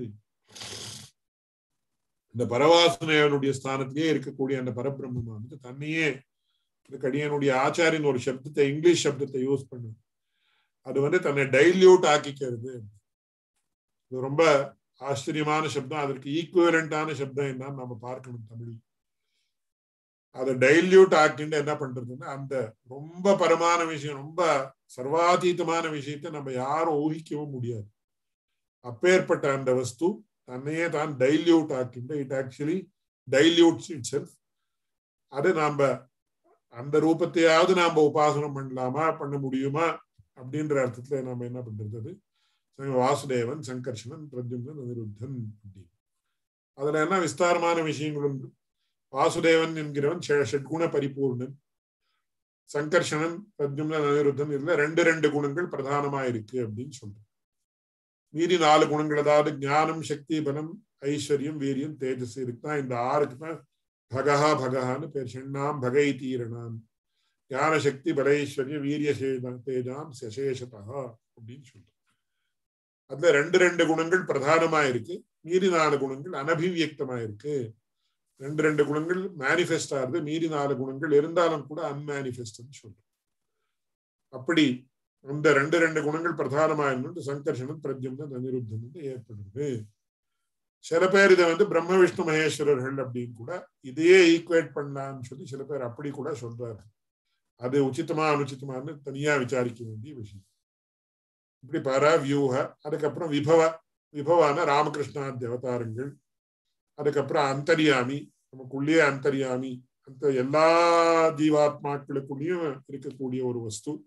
இந்த பரவாசுதேவனுடைய ஸ்தானத்திலேயே இருக்கக்கூடிய அந்த பரபிரம்மமானது தன்னையே இந்த கடியனுடைய ஆச்சாரின் ஒரு சப்தத்தை இங்கிலீஷ் சப்தத்தை யூஸ் பண்ணு அது வந்து தன்னை டைல்யூட் ஆக்கிக்கிறது இது ரொம்ப ஆச்சரியமான சப்தம் அதற்கு ஈக்குவலண்டான சப்தம் என்னன்னு நம்ம பார்க்கணும் தமிழ் அதை டைல்யூட் ஆக்கிட்டு என்ன பண்றதுன்னா அந்த ரொம்ப பரமான விஷயம் ரொம்ப சர்வாதீதமான விஷயத்தை நம்ம யாரும் ஊகிக்கவும் முடியாது அப்பேற்பட்ட அந்த வஸ்து தன்னையே தான் டைல்யூட் ஆக்கிண்டு it actually dilutes itself அது நாம அந்த ரூபத்தையாவது நாம உபாசனம் பண்ணலாமா பண்ண முடியுமா அப்படின்ற அர்த்தத்துல நாம என்ன பண்றது வாசுதேவன் சங்கர்ஷனன் பிரத்யும்னன் அனிருத்தன் அப்படின்னு அதுல என்ன விஸ்தாரமான விஷயங்கள் உண்டு வாசுதேவன் என்கிறவன் ஷட்குண பரிபூர்ணன் சங்கர்ஷனன் பிரத்யும்னன் அனிருத்தன் இதுல ரெண்டு ரெண்டு குணங்கள் பிரதானமா இருக்கு அப்படின்னு சொல்றேன் மீதி நாலு குணங்கள் அதாவது ஞானம் சக்தி பலம் ஐஸ்வர்யம் வீரியம் தேஜஸ் இருக்குதான் இந்த ஆறுக்கு தான் பகஹா பகஹான்னு பேர் ஷண்ணாம் பகை தீரணாம் ஞான சக்தி பலைஸ்வர்ய வீரிய தேஜாம் சசேஷதா அப்படின்னு சொல்றோம் அதுல ரெண்டு ரெண்டு குணங்கள் பிரதானமா இருக்கு மீறி நாலு குணங்கள் அனபிவியக்தமா இருக்கு ரெண்டு ரெண்டு குணங்கள் மேனிஃபெஸ்ட் ஆகுது மீறி நாலு குணங்கள் இருந்தாலும் கூட அன்மேனிஃபெஸ்ட்னு சொல்றோம் அப்படி அந்த ரெண்டு ரெண்டு குணங்கள் பிரதானமா இருந்து சங்கர்ஷனம் பிரத்யும்னன் அனிருத்தன் ஏற்படுது சில பேர் இதை வந்து பிரம்ம விஷ்ணு மகேஸ்வரர்கள் அப்படின்னு கூட இதையே ஈக்குவேட் பண்ணலாம்னு சொல்லி சில பேர் அப்படி கூட சொல்றாரு அது உச்சித்தமா அனுச்சித்தமானு தனியா விசாரிக்க வேண்டிய விஷயம் இப்படி பாரா வியூக அதுக்கப்புறம் விபவ விபவான ராமகிருஷ்ணா தேவதாரங்கள் அதுக்கப்புறம் அந்தரியாமி நமக்குள்ளேயே அந்தரியாமி அந்த எல்லா ஜீவாத்மாக்களுக்குள்ளேயும் இருக்கக்கூடிய ஒரு வஸ்து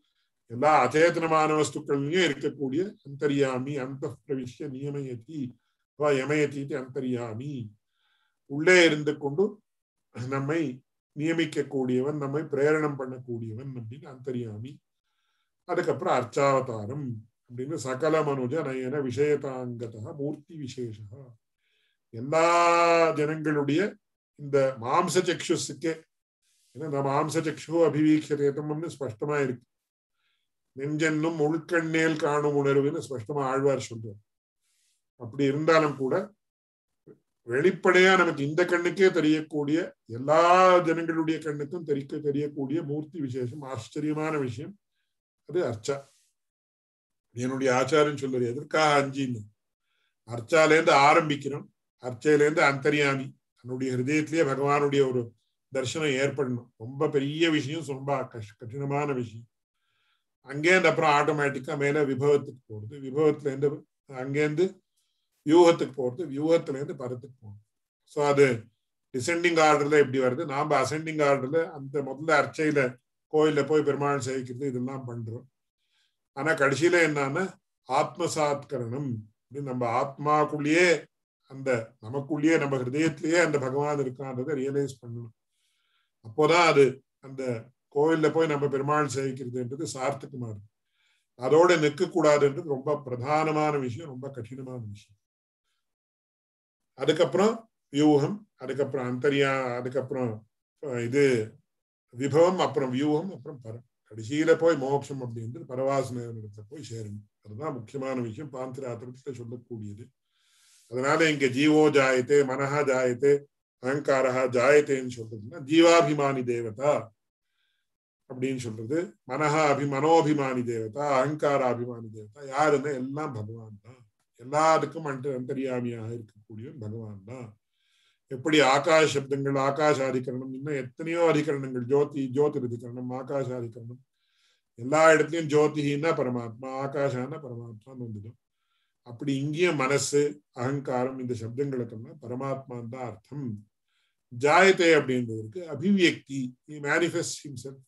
எல்லா அச்சேதனமான வஸ்துக்கள்லயும் இருக்கக்கூடிய அந்தரியாமி அந்த பிரவிஷ்ய நியமயத்தி வா யமயத்தி அந்தரியாமி உள்ளே இருந்து கொண்டு நம்மை நியமிக்கக்கூடியவன் நம்மை பிரேரணம் பண்ணக்கூடியவன் அப்படின்னு அந்தரியாமி அதுக்கப்புறம் அர்ச்சாவதாரம் அப்படின்னு சகல மனுஜ நயன விஷயதாங்கதா மூர்த்தி விசேஷா எல்லா ஜனங்களுடைய இந்த மாம்ச சக்ஷுஸுக்கே ஏன்னா இந்த மாம்ச சக்ஷு அபிவீக்ஷதேதம்னு ஸ்பஷ்டமா இருக்கு நெஞ்சென்னும் உள்கண்ணேல் காணும் உணர்வுன்னு ஸ்பஷ்டமா ஆழ்வார் சொல்றார் அப்படி இருந்தாலும் கூட வெளிப்படையா நமக்கு இந்த கண்ணுக்கே தெரியக்கூடிய எல்லா ஜனங்களுடைய கண்ணுக்கும் தெரிய தெரியக்கூடிய மூர்த்தி விசேஷம் ஆச்சரியமான விஷயம் அது அர்ச்சா என்னுடைய ஆச்சாரம் சொல்லுறது எதற்காக அஞ்சின்னு அர்ச்சாலேருந்து ஆரம்பிக்கிறோம் அர்ச்சையிலேருந்து அந்தரியாமி தன்னுடைய ஹிருதயத்திலேயே பகவானுடைய ஒரு தர்சனம் ஏற்படணும் ரொம்ப பெரிய விஷயம் ரொம்ப கஷ் கடினமான விஷயம் அங்கேருந்து அப்புறம் ஆட்டோமேட்டிக்கா மேல விபவத்துக்கு போறது விபவத்துல இருந்து அங்கேருந்து வியூகத்துக்கு போறது வியூகத்துல இருந்து பரத்துக்கு போகணும் ஸோ அது டிசெண்டிங் ஆர்டர்ல எப்படி வருது நாம அசெண்டிங் ஆர்டர்ல அந்த முதல்ல அர்ச்சையில கோயில்ல போய் பெருமாள் சேவிக்கிறது இதெல்லாம் பண்றோம் ஆனா கடைசியில என்னன்னா ஆத்மசாத்கரணம் அப்படின்னு நம்ம ஆத்மாக்குள்ளேயே அந்த நமக்குள்ளேயே நம்ம ஹிருதயத்திலேயே அந்த பகவான் இருக்கான்றதை ரியலைஸ் பண்ணணும் அப்போதான் அது அந்த கோவில்ல போய் நம்ம பெருமாள் சேவிக்கிறதுன்றது சார்த்துக்கு மாறும் அதோட நிற்க கூடாதுன்றது ரொம்ப பிரதானமான விஷயம் ரொம்ப கடினமான விஷயம் அதுக்கப்புறம் வியூகம் அதுக்கப்புறம் அந்தரியா அதுக்கப்புறம் இது விபவம் அப்புறம் வியூகம் அப்புறம் பரம் கடைசியில போய் மோட்சம் அப்படின்றது பரவாசன இடத்துல போய் சேரணும் அதுதான் முக்கியமான விஷயம் பாந்திராத்திரத்துல சொல்லக்கூடியது அதனால இங்க ஜீவோ ஜாயத்தே மனஹா ஜாயத்தே அகங்காரா ஜாயத்தேன்னு சொல்றதுன்னா ஜீவாபிமானி தேவதா அப்படின்னு சொல்றது மனஹா அபி மனோபிமானி தேவதா அகங்காராபிமானி தேவதா யாருன்னா எல்லாம் பகவான் தான் எல்லாத்துக்கும் அண்டு அந்தரியாமியாக இருக்கக்கூடிய பகவான் தான் எப்படி ஆகாஷ சப்தங்கள் ஆகாஷாதிகரணம் இன்னும் எத்தனையோ அதிகரணங்கள் ஜோதி ஜோதிரதிகரணம் ஆகாஷாதிகரணம் எல்லா இடத்துலயும் ஜோதிஹின்னா பரமாத்மா ஆகாஷான பரமாத்மான்னு வந்துடும் அப்படி இங்கேயும் மனசு அகங்காரம் இந்த சப்தங்களுக்கெல்லாம் பரமாத்மான் தான் அர்த்தம் ஜாயத்தை அப்படின்றதுக்கு அபிவியக்தி மேனிஃபெஸ்ட் ஹிம்செல்ஃப்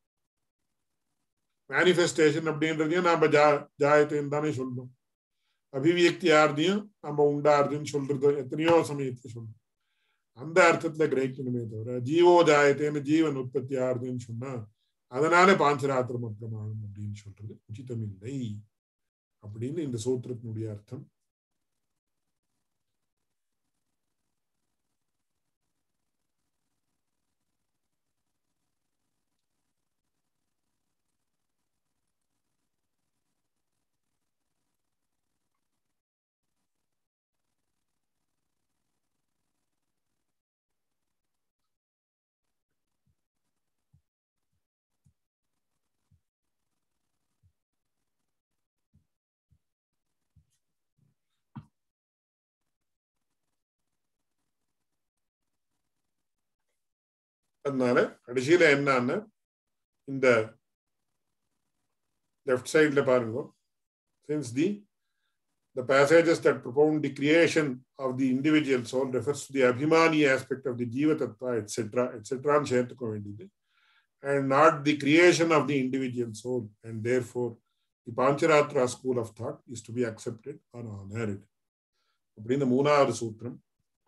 மேனிஃபெஸ்டேஷன் அப்படின்றதையும் நாம ஜா ஜாயத்தைன்னு தானே சொல்லணும் அபிவியக்தி யார்தையும் நம்ம உண்டாருதுன்னு சொல்றது எத்தனையோ சமயத்தை சொல்லணும் அந்த அர்த்தத்துல கிரகிக்கணுமே தவிர ஜீவோ ஜாயத்தேன்னு ஜீவன் உற்பத்தி ஆறுதுன்னு சொன்னா அதனால பாஞ்சராத்திரம் பிரமாணம் அப்படின்னு சொல்றது உச்சிதம் இல்லை அப்படின்னு இந்த சூத்திரத்தினுடைய அர்த்தம் அதனால கடைசியில என்னன்னு இந்த லெஃப்ட் சைட்ல பாருங்க since the the passages that propound the creation of the individual soul refers to the abhimani aspect of the jiva tattva etc etc சேர்த்துக்க வேண்டியது and not the creation of the individual soul and therefore the pancharatra school of thought is to be accepted or honored அப்படின்னு மூணாவது சூத்திரம்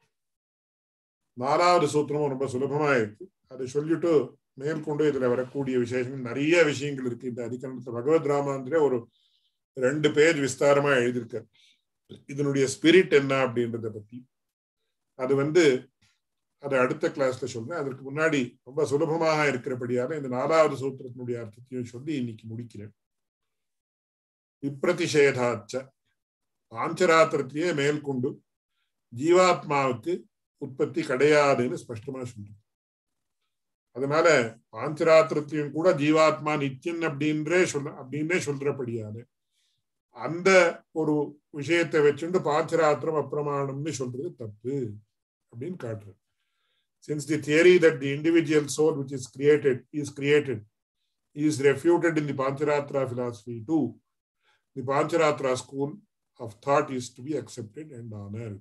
நாலாவது சூத்திரமும் ரொம்ப சுலபமா இருக்கு அதை சொல்லிட்டு மேற்கொண்டு இதுல வரக்கூடிய விசேஷங்கள் நிறைய விஷயங்கள் இருக்கு இந்த அதிகரணத்துல பகவத் ராமாந்திர ஒரு ரெண்டு பேஜ் விஸ்தாரமா எழுதியிருக்கார் இதனுடைய ஸ்பிரிட் என்ன அப்படின்றத பத்தி அது வந்து அதை அடுத்த கிளாஸ்ல சொல்றேன் அதற்கு முன்னாடி ரொம்ப சுலபமாக இருக்கிறபடியால இந்த நாலாவது சூத்திரத்தினுடைய அர்த்தத்தையும் சொல்லி இன்னைக்கு முடிக்கிறேன் விப்ரதிஷேதாச்ச பாஞ்சராத்திரத்திலேயே மேற்கொண்டு ஜீவாத்மாவுக்கு உற்பத்தி கிடையாதுன்னு ஸ்பஷ்டமா சொல்றேன் அதனால பாஞ்சராத்திரத்தையும் கூட ஜீவாத்மா நித்தியன் அப்படின்றே சொல்ல அப்படின்னே சொல்றபடியால அந்த ஒரு விஷயத்தை வச்சுட்டு பாஞ்சராத்திரம் அப்பிரமாணம்னு சொல்றது தப்பு அப்படின்னு காட்டுறது since the theory that the individual soul which is created is created is refuted in the Pancharatra philosophy too, the Pancharatra school of thought is to be accepted and honored.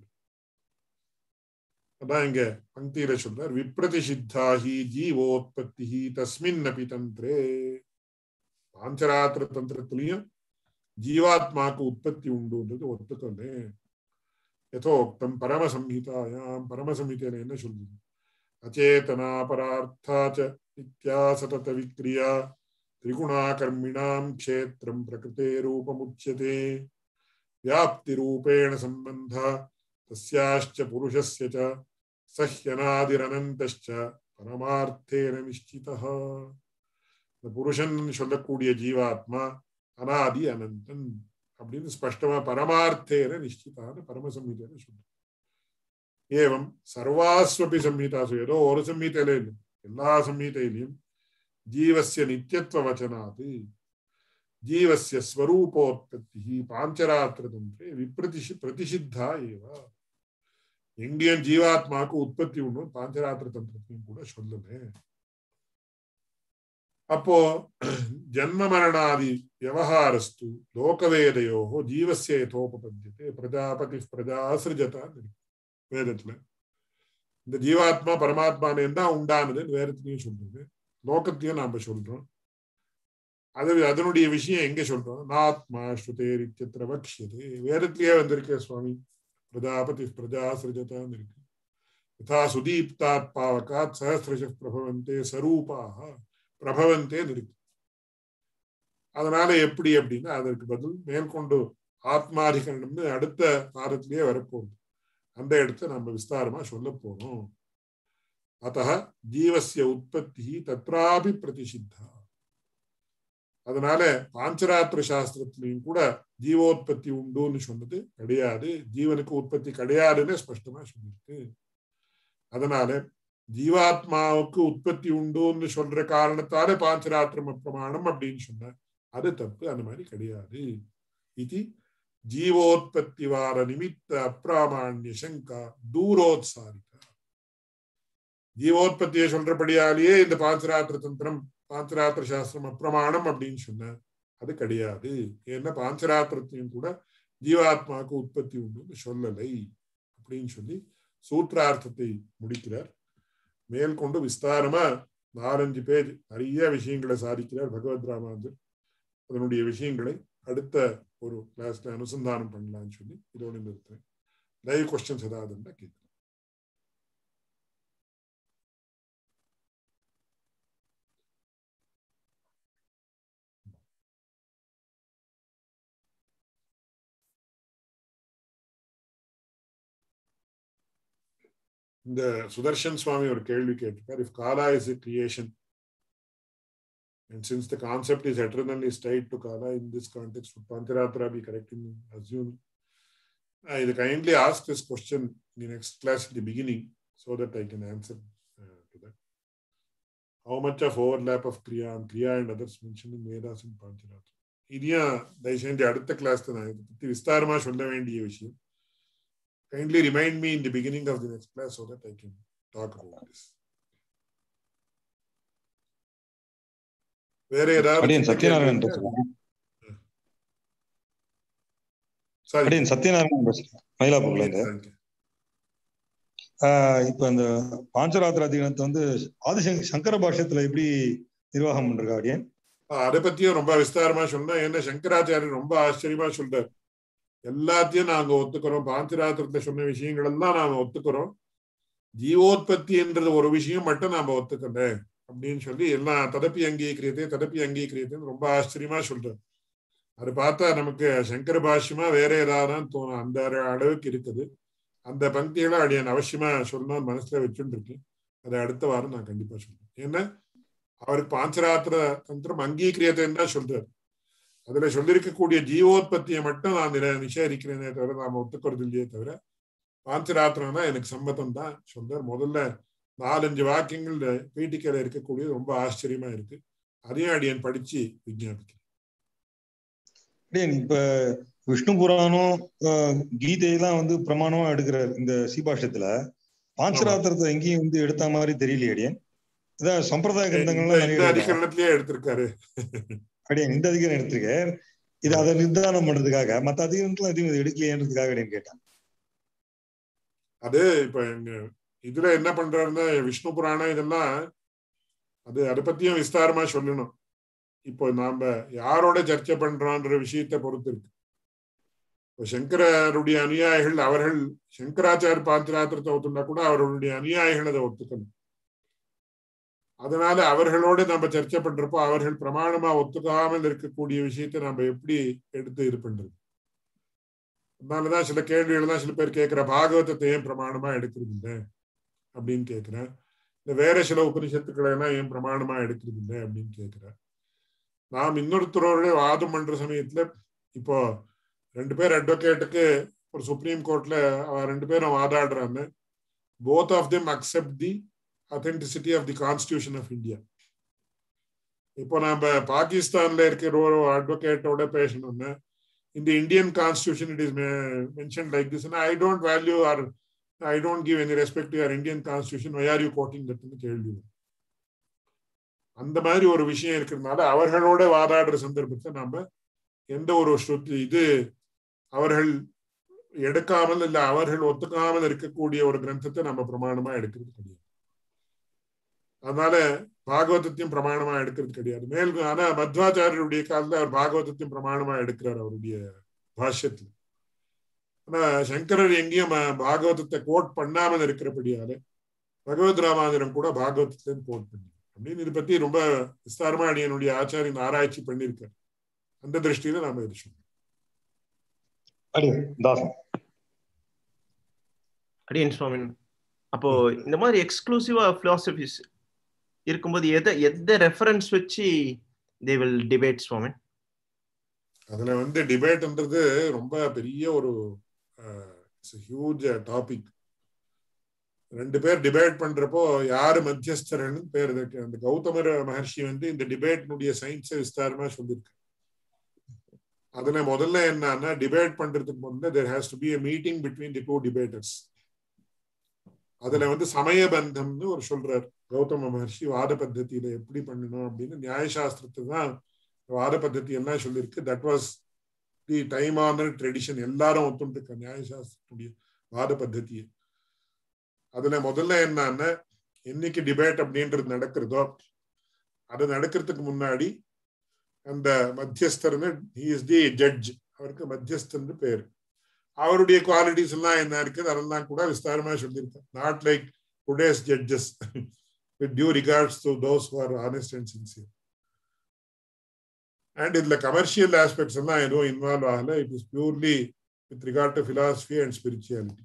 அதான் இங்க பங்கியில சொல்றார் விப்ரதிஷித்தாஹி ஜீவோத்பத்தி தஸ்மின் அபி தந்திரே பாஞ்சராத்திர தந்திரத்திலையும் ஜீவாத்மாக்கு உற்பத்தி உண்டுன்றது ஒத்துக்கொண்டு யதோக்தம் பரமசம்ஹிதாயாம் பரமசம்ஹிதையில என்ன சொல்லுது அச்சேதனா பரார்த்தா ச நித்யா சதத விக்ரியா திரிகுணா கர்மிணாம் க்ஷேத்திரம் பிரகிருதே ரூபமுச்சியதே व्याप्तिरूपेण सम्बन्धः तस्याश्च पुरुषस्य च சஹ்யனாதிரனந்தஷ்ட பரமார்த்தேன நிஷ்டிதः இந்த புருஷன் சொல்லக்கூடிய ஜீவாத்மா அனாதி அனந்தன் அப்படின்னு ஸ்பஷ்டமா பரமார்த்தேன நிஷ்டிதான்னு பரமசம்ஹிதைன்னு சொல்ற ஏவம் சர்வாஸ்வபி சம்ஹிதாசு ஏதோ ஒரு சம்ஹிதையில இல்லை எல்லா சம்ஹிதையிலையும் ஜீவசிய நித்தியத்துவ வச்சனாது ஜீவசிய ஸ்வரூபோத்பத்தி பாஞ்சராத்திரதந்திரே விப்ரதிஷி பிரதிஷித்தா ஏவ எங்கேயும் ஜீவாத்மாக்கு உற்பத்தி உண்டு பாஞ்சராத்திர தந்திரத்தையும் கூட சொல்லலே அப்போ ஜன்ம மரணாதி விவகாரஸ்து லோகவேதையோ ஜீவசிய யதோபபத்தியதே பிரஜாபதி பிரஜா சிருஜதான் இருக்கு வேதத்துல இந்த ஜீவாத்மா பரமாத்மானே தான் உண்டானதுன்னு வேதத்திலையும் சொல்றது லோகத்தையும் நாம சொல்றோம் அது அதனுடைய விஷயம் எங்க சொல்றோம் நாத்மா ஸ்ருதேர் இத்தியத்திர வக்ஷியது வேதத்திலேயே வந்திருக்கே சுவாமி பிரஜாபதி பிரஜா சிருஜதான் இருக்கு யதா சுதீப்தாத் பாவகாத் சஹசிரஷ பிரபவந்தே சரூபாக பிரபவந்தே இருக்கு அதனால எப்படி அப்படின்னா அதற்கு பதில் மேற்கொண்டு ஆத்மாதிகரணம்னு அடுத்த பாதத்திலேயே வரப்போகுது அந்த இடத்த நம்ம விஸ்தாரமா சொல்ல போறோம் அத்த ஜீவசிய உற்பத்தி தத்ராபி பிரதிஷித்தா அதனால பாஞ்சராத்திர சாஸ்திரத்திலையும் கூட ஜீவோத்பத்தி உண்டுன்னு சொன்னது கிடையாது ஜீவனுக்கு உற்பத்தி கிடையாதுன்னு ஸ்பஷ்டமா சொல்லியிருக்கு அதனால ஜீவாத்மாவுக்கு உற்பத்தி உண்டுன்னு சொல்ற காரணத்தால பாஞ்சராத்திரம் பிரமாணம் அப்படின்னு சொன்ன அது தப்பு அந்த மாதிரி கிடையாது இது ஜீவோத்பத்தி வார நிமித்த அப்பிராமான்ய சங்கா தூரோத்சாரிகா ஜீவோத்பத்தியை சொல்றபடியாலேயே இந்த பாஞ்சராத்திர தந்திரம் பாஞ்சராத்திர சாஸ்திரம் அப்பிரமாணம் அப்படின்னு சொன்ன அது கிடையாது ஏன்னா பாஞ்சராத்திரத்தையும் கூட ஜீவாத்மாவுக்கு உற்பத்தி உண்டு சொல்லலை அப்படின்னு சொல்லி சூத்திரார்த்தத்தை முடிக்கிறார் மேல் கொண்டு விஸ்தாரமா நாலஞ்சு பேஜ் நிறைய விஷயங்களை சாதிக்கிறார் பகவத் ராமாந்தர் அதனுடைய விஷயங்களை அடுத்த ஒரு கிளாஸ்ல அனுசந்தானம் பண்ணலாம்னு சொல்லி இதோட நிறுத்துறேன் லைவ் கொஸ்டின்ஸ் ஏதாவது இருந்தா கேட்கிறேன் இந்த சுதர்ஷன் சுவாமி ஒரு கேள்வி கேட்டிருக்கார் if kala is a creation And since the concept is eternally tied to Kala in this context, would Pantaratra be correct in assuming? I kindly ask this question in the next class at the beginning so that I can answer uh, to that. How much of overlap of Kriya and Kriya and others mentioned in Vedas and Pancharatra? இதையும் தயவுசெய்து அடுத்த class நான் இதை பத்தி விஸ்தாரமா சொல்ல வேண்டிய விஷயம் kindly remind me in the beginning of the next class so that I can talk about this. வேற ஏதாவது அடியன் சத்யநாராயணன் பேசுறேன் சாரி அடியன் சத்யநாராயணன் பேசுறேன் மயிலாப்பூர்ல இருந்து ஆஹ் இப்ப அந்த பாஞ்சராத்திர அதிகாரத்தை வந்து ஆதிசங்க சங்கர பாஷ்யத்துல எப்படி நிர்வாகம் பண்றா அடியன் அதை பத்தியும் ரொம்ப விஸ்தாரமா சொன்னா என்ன சங்கராச்சாரியர் ரொம்ப ஆச்சரியமா சொல்றாரு எல்லாத்தையும் நாங்க ஒத்துக்கிறோம் பாஞ்சராத்திரத்துல சொன்ன விஷயங்கள் எல்லாம் நாம ஒத்துக்கிறோம் ஜீவோத்பத்தின்றது ஒரு விஷயம் மட்டும் நாம ஒத்துக்கல அப்படின்னு சொல்லி எல்லாம் ததப்பி அங்கீகரியத்தை ததப்பி அங்கீகரியத்தைன்னு ரொம்ப ஆச்சரியமா சொல்றாரு அது பார்த்தா நமக்கு சங்கர பாஷ்யமா வேற ஏதாவது தோணும் அந்த அளவுக்கு இருக்குது அந்த பங்கிகளை அடியன் அவசியமா சொல்லணும்னு மனசுல வச்சுட்டு இருக்கேன் அதை அடுத்த வாரம் நான் கண்டிப்பா சொல்றேன் ஏன்னா அவருக்கு பாஞ்சராத்திர தந்திரம் அங்கீகரியத்தைன்னு தான் சொல்றாரு அதுல சொல்லியிருக்கக்கூடிய ஜீவோத்பத்தியை மட்டும் நான் நில நிஷேதிக்கிறேனே தவிர நாம ஒத்துக்கிறது இல்லையே தவிர பாஞ்சராத்திரம்னா எனக்கு சம்மதம் தான் சொல்றார் முதல்ல நாலஞ்சு வாக்கியங்கள் பீட்டிக்கையில இருக்கக்கூடியது ரொம்ப ஆச்சரியமா இருக்கு அதையும் அடியன் படிச்சு விஞ்ஞாபிக்கிறேன் அடியன் இப்ப விஷ்ணு புராணம் கீதையெல்லாம் வந்து பிரமாணமா எடுக்கிறார் இந்த சீபாஷத்துல பாஞ்சராத்திரத்தை எங்கேயும் வந்து எடுத்த மாதிரி தெரியலையே அடியன் இதான் சம்பிரதாய கிரந்தங்கள்லாம் இந்த நிறைய அதிகரணத்திலேயே எடுத்திருக்காரு அடியன் இந்த அதிகாரம் எடுத்திருக்கேன் இது அதை நிர்தானம் பண்றதுக்காக மத்த அதிகாரத்துல எதுவும் எடுக்கலையன்றதுக்காக அப்படின்னு கேட்டேன் அது இப்ப எங்க இதுல என்ன பண்றாருன்னா விஷ்ணு புராணம் இதெல்லாம் அது அதை பத்தியும் விஸ்தாரமா சொல்லணும் இப்போ நாம யாரோட சர்ச்சை பண்றோன்ற விஷயத்தை பொறுத்து இருக்கு இப்போ சங்கரருடைய அனுயாயிகள் அவர்கள் சங்கராச்சார பாத்திராத்திரத்தை ஒத்துனா கூட அவர்களுடைய அனுயாயிகள் அதை ஒத்துக்கணும் அதனால அவர்களோட நம்ம சர்ச்சை பண்றப்போ அவர்கள் பிரமாணமா ஒத்துக்காமல் இருக்கக்கூடிய விஷயத்தை நம்ம எப்படி எடுத்து இது பண்றது அதனாலதான் சில கேள்விகள் தான் சில பேர் கேட்கிற பாகவதத்தை ஏன் பிரமாணமா எடுக்கிறது இல்லை அப்படின்னு கேட்கிறேன் இந்த வேற சில உபனிஷத்துக்களை எல்லாம் ஏன் பிரமாணமா எடுக்கிறது இல்லை அப்படின்னு கேட்கிறேன் நாம் இன்னொருத்தரோட வாதம் பண்ற சமயத்துல இப்போ ரெண்டு பேர் அட்வொகேட்டுக்கு ஒரு சுப்ரீம் கோர்ட்ல ரெண்டு பேரும் வாதாடுறாங்க both of them accept the authenticity of the constitution of India இப்போ நம்ம பாகிஸ்தான்ல இருக்கிற ஒரு அட்வொகேட்டோட பேசணும்னா இந்த Indian constitution it is mention like this I don't value or I don't give any respect to our Indian constitution why are you quoting தட்னு கேள்வி அந்த மாதிரி ஒரு விஷயம் இருக்கிறதுனால அவர்களோட வாதாடுற சந்தர்ப்பத்தை நாம எந்த ஒரு இது அவர்கள் எடுக்காமல் இல்ல அவர்கள் ஒத்துக்காமல் இருக்கக்கூடிய ஒரு கிரந்தத்தை நம்ம பிரமாணமா எடுக்கிறது கிடையாது அதனால பாகவதத்தையும் பிரமாணமா எடுக்கிறது கிடையாது மேல் ஆனா மத்வாச்சாரியருடைய காலத்துல அவர் பாகவதத்தையும் பிரமாணமா எடுக்கிறார் அவருடைய பாஷ்யத்துல ஆனா சங்கரர் எங்கேயும் பாகவதத்தை கோட் பண்ணாமல் இருக்கிறபடியால பகவத் ராமாந்திரம் கூட பாகவதத்திலையும் கோட் பண்ணி அப்படின்னு இதை பத்தி ரொம்ப விஸ்தாரமா என்னுடைய ஆச்சாரியன் ஆராய்ச்சி பண்ணியிருக்காரு அந்த திருஷ்டியில நாம இது சொல்றோம் அடியன் சுவாமி அப்போ இந்த மாதிரி எக்ஸ்க்ளூசிவா பிலாசபிஸ் இருக்கும்போது எதை எந்த ரெஃபரன்ஸ் வச்சு தே வில் டிபேட் சுவாமி அதுல வந்து டிபேட்ன்றது ரொம்ப பெரிய ஒரு ஹியூஜ் டாபிக் ரெண்டு பேர் டிபேட் பண்றப்போ யாரு மத்தியஸ்தர்னு பேர் இருக்கு அந்த கௌதமர் மகர்ஷி வந்து இந்த டிபேட்னுடைய சயின்ஸை விஸ்தாரமா சொல்லியிருக்கு அதுல முதல்ல என்னன்னா டிபேட் பண்றதுக்கு முதல்ல there has to be a meeting between the two debaters அதுல வந்து சமய பந்தம்னு ஒரு சொல்றார் கௌதம மகர்ஷி வாத பத்ததியில எப்படி பண்ணணும் அப்படின்னு நியாயசாஸ்திரத்தை தான் வாத பத்ததி எல்லாம் சொல்லியிருக்கு that was the time honour tradition எல்லாரும் ஒத்துட்டு நியாயசாஸ்திரத்துடைய வாத பத்ததியை அதுல முதல்ல என்னன்னா என்னைக்கு டிபேட் அப்படின்றது நடக்கிறதோ அது நடக்கிறதுக்கு முன்னாடி அந்த மத்தியஸ்தர்னு இஸ் தி ஜட்ஜ் அவருக்கு மத்தியஸ்தர்னு பேரு அவருடைய குவாலிட்டிஸ் எல்லாம் என்ன இருக்குது அதெல்லாம் கூட விஸ்தாரமா சொல்லியிருக்கேன் not like today's judges with due regards to those are honest and sincere and இதுல கமர்ஷியல் ஆஸ்பெக்ட்ஸ் எல்லாம் எதுவும் இன்வால்வ் ஆகல it is purely with regard to philosophy and spirituality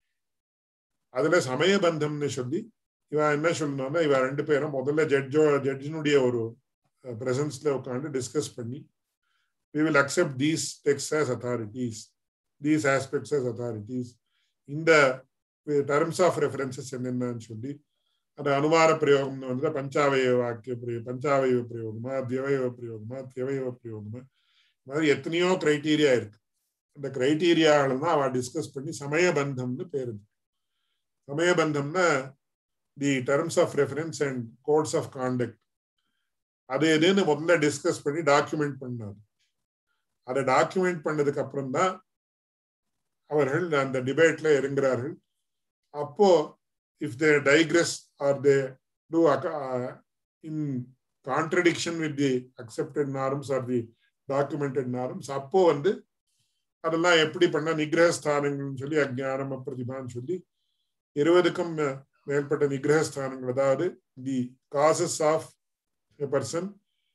அதுல சமயபந்தம்னு சொல்லி இவன் என்ன சொல்லணும்னா இவன் ரெண்டு பேரும் முதல்ல ஜட்ஜோ ஜட்ஜினுடைய ஒரு பிரசன்ஸ்ல உட்காந்து டிஸ்கஸ் பண்ணி we will accept these texts as authorities these aspects as authorities இந்த டர்ம்ஸ் ஆஃப் ரெஃபரன்சஸ் என்னென்னு சொல்லி அந்த அனுமான பிரயோகம்னு வந்து பஞ்சாவய வாக்கிய பிரயோகம் பஞ்சாவய பிரயோகமா தியவயவ பிரயோகமா தியவயவ பிரயோகமா இந்த மாதிரி எத்தனையோ கிரைட்டீரியா இருக்கு அந்த கிரைட்டீரியாவில் தான் அவ டிஸ்கஸ் பண்ணி சமயபந்தம்னு பேரு சமயபந்தம்னா the terms of reference and codes of conduct அது எதுன்னு முதல்ல டிஸ்கஸ் பண்ணி டாக்குமெண்ட் பண்ணாரு அதை டாக்குமெண்ட் பண்ணதுக்கு அப்புறம் தான் அவர்கள் அந்த டிபேட்ல இறங்குறார்கள் அப்போ if they digress or they do in contradiction with the accepted norms or the documented norms அப்போ வந்து அதெல்லாம் எப்படி பண்ண நிகிரகஸ்தானங்கள்னு சொல்லி அஜ்ஞானம் அப்பிரதிபான்னு சொல்லி இருபதுக்கும் மேற்பட்ட நிகிரகஸ்தானங்கள் அதாவது the causes of a person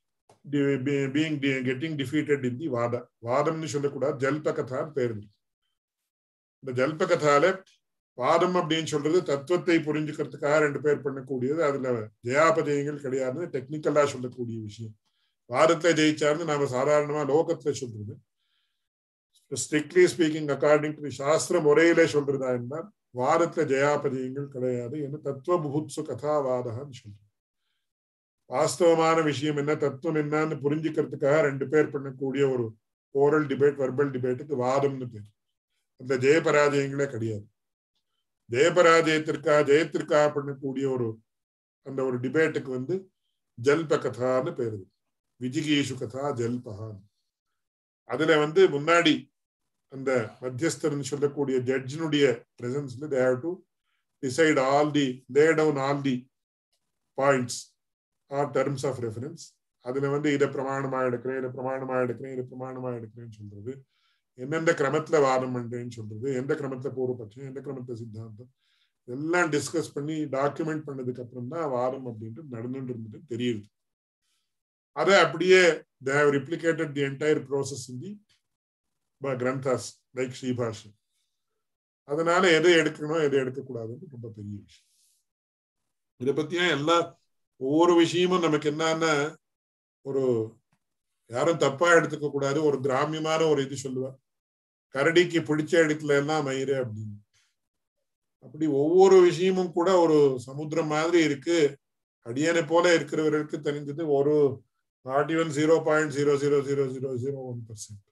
being getting defeated in the வாத வாதம்னு சொல்லக்கூடாது ஜல்ப கதான் பேர் இந்த ஜல்ப கதால வாதம் அப்படின்னு சொல்றது தத்துவத்தை புரிஞ்சுக்கிறதுக்காக ரெண்டு பேர் பண்ணக்கூடியது அதுல ஜெயாபஜயங்கள் கிடையாது டெக்னிக்கலா சொல்லக்கூடிய விஷயம் வாதத்தை ஜெயிச்சாருன்னு நாம சாதாரணமா லோகத்துல சொல்றது ஸ்ட்ரிக்ட்லி ஸ்பீக்கிங் அக்கார்டிங் டு சாஸ்திர முறையிலே சொல்றதா இருந்தால் வாதத்துல ஜெயாபஜயங்கள் கிடையாது என்ன தத்துவ புகுத்சு கதாவாதகன்னு சொல்றோம் வாஸ்தவமான விஷயம் என்ன தத்துவம் என்னன்னு புரிஞ்சுக்கிறதுக்காக ரெண்டு பேர் பண்ணக்கூடிய ஒரு ஓரல் டிபேட் வர்பல் டிபேட்டுக்கு வாதம்னு பேர் அந்த ஜெயபராஜயங்களே கிடையாது ஜெயபராஜயத்திற்காக ஜெயத்திற்காக பண்ணக்கூடிய ஒரு அந்த ஒரு டிபேட்டுக்கு வந்து ஜல்ப கதான்னு பேரு விஜிகீஷு கதா ஜல்பகான்னு அதுல வந்து முன்னாடி அந்த மத்தியஸ்தர்னு சொல்லக்கூடிய ஜட்ஜினுடைய பிரசன்ஸ்ல they have to decide all the lay down all the points or terms of reference அதுல வந்து இதை பிரமாணமா எடுக்கிறேன் இதை பிரமாணமா எடுக்கிறேன் இதை பிரமாணமா எடுக்கிறேன்னு சொல்றது எந்தெந்த கிரமத்துல வாதம் பண்றேன்னு சொல்றது எந்த கிரமத்துல பூர்வபட்சம் எந்த கிரமத்துல சித்தாந்தம் எல்லாம் டிஸ்கஸ் பண்ணி டாக்குமெண்ட் பண்ணதுக்கு அப்புறம் தான் வாதம் அப்படின்ட்டு நடந்துட்டு இருந்தது தெரியுது அதை அப்படியே they have replicated the entire process in the by கிரந்தாஸ் லைக் ஸ்ரீபாஷன் அதனால எதை எடுக்கணும் எதை எடுக்கக்கூடாதுன்னு ரொம்ப பெரிய விஷயம் இதை பத்தியா எல்லா ஒவ்வொரு விஷயமும் நமக்கு என்னன்னா ஒரு யாரும் தப்பா எடுத்துக்க கூடாது ஒரு கிராமியமான ஒரு இது சொல்லுவா கரடிக்கு பிடிச்ச இடத்துல எல்லாம் மயிறு அப்படின்னு அப்படி ஒவ்வொரு விஷயமும் கூட ஒரு சமுத்திரம் மாதிரி இருக்கு அடியனை போல இருக்கிறவர்களுக்கு தெரிஞ்சது ஒரு not even zero point zero zero zero zero zero one percent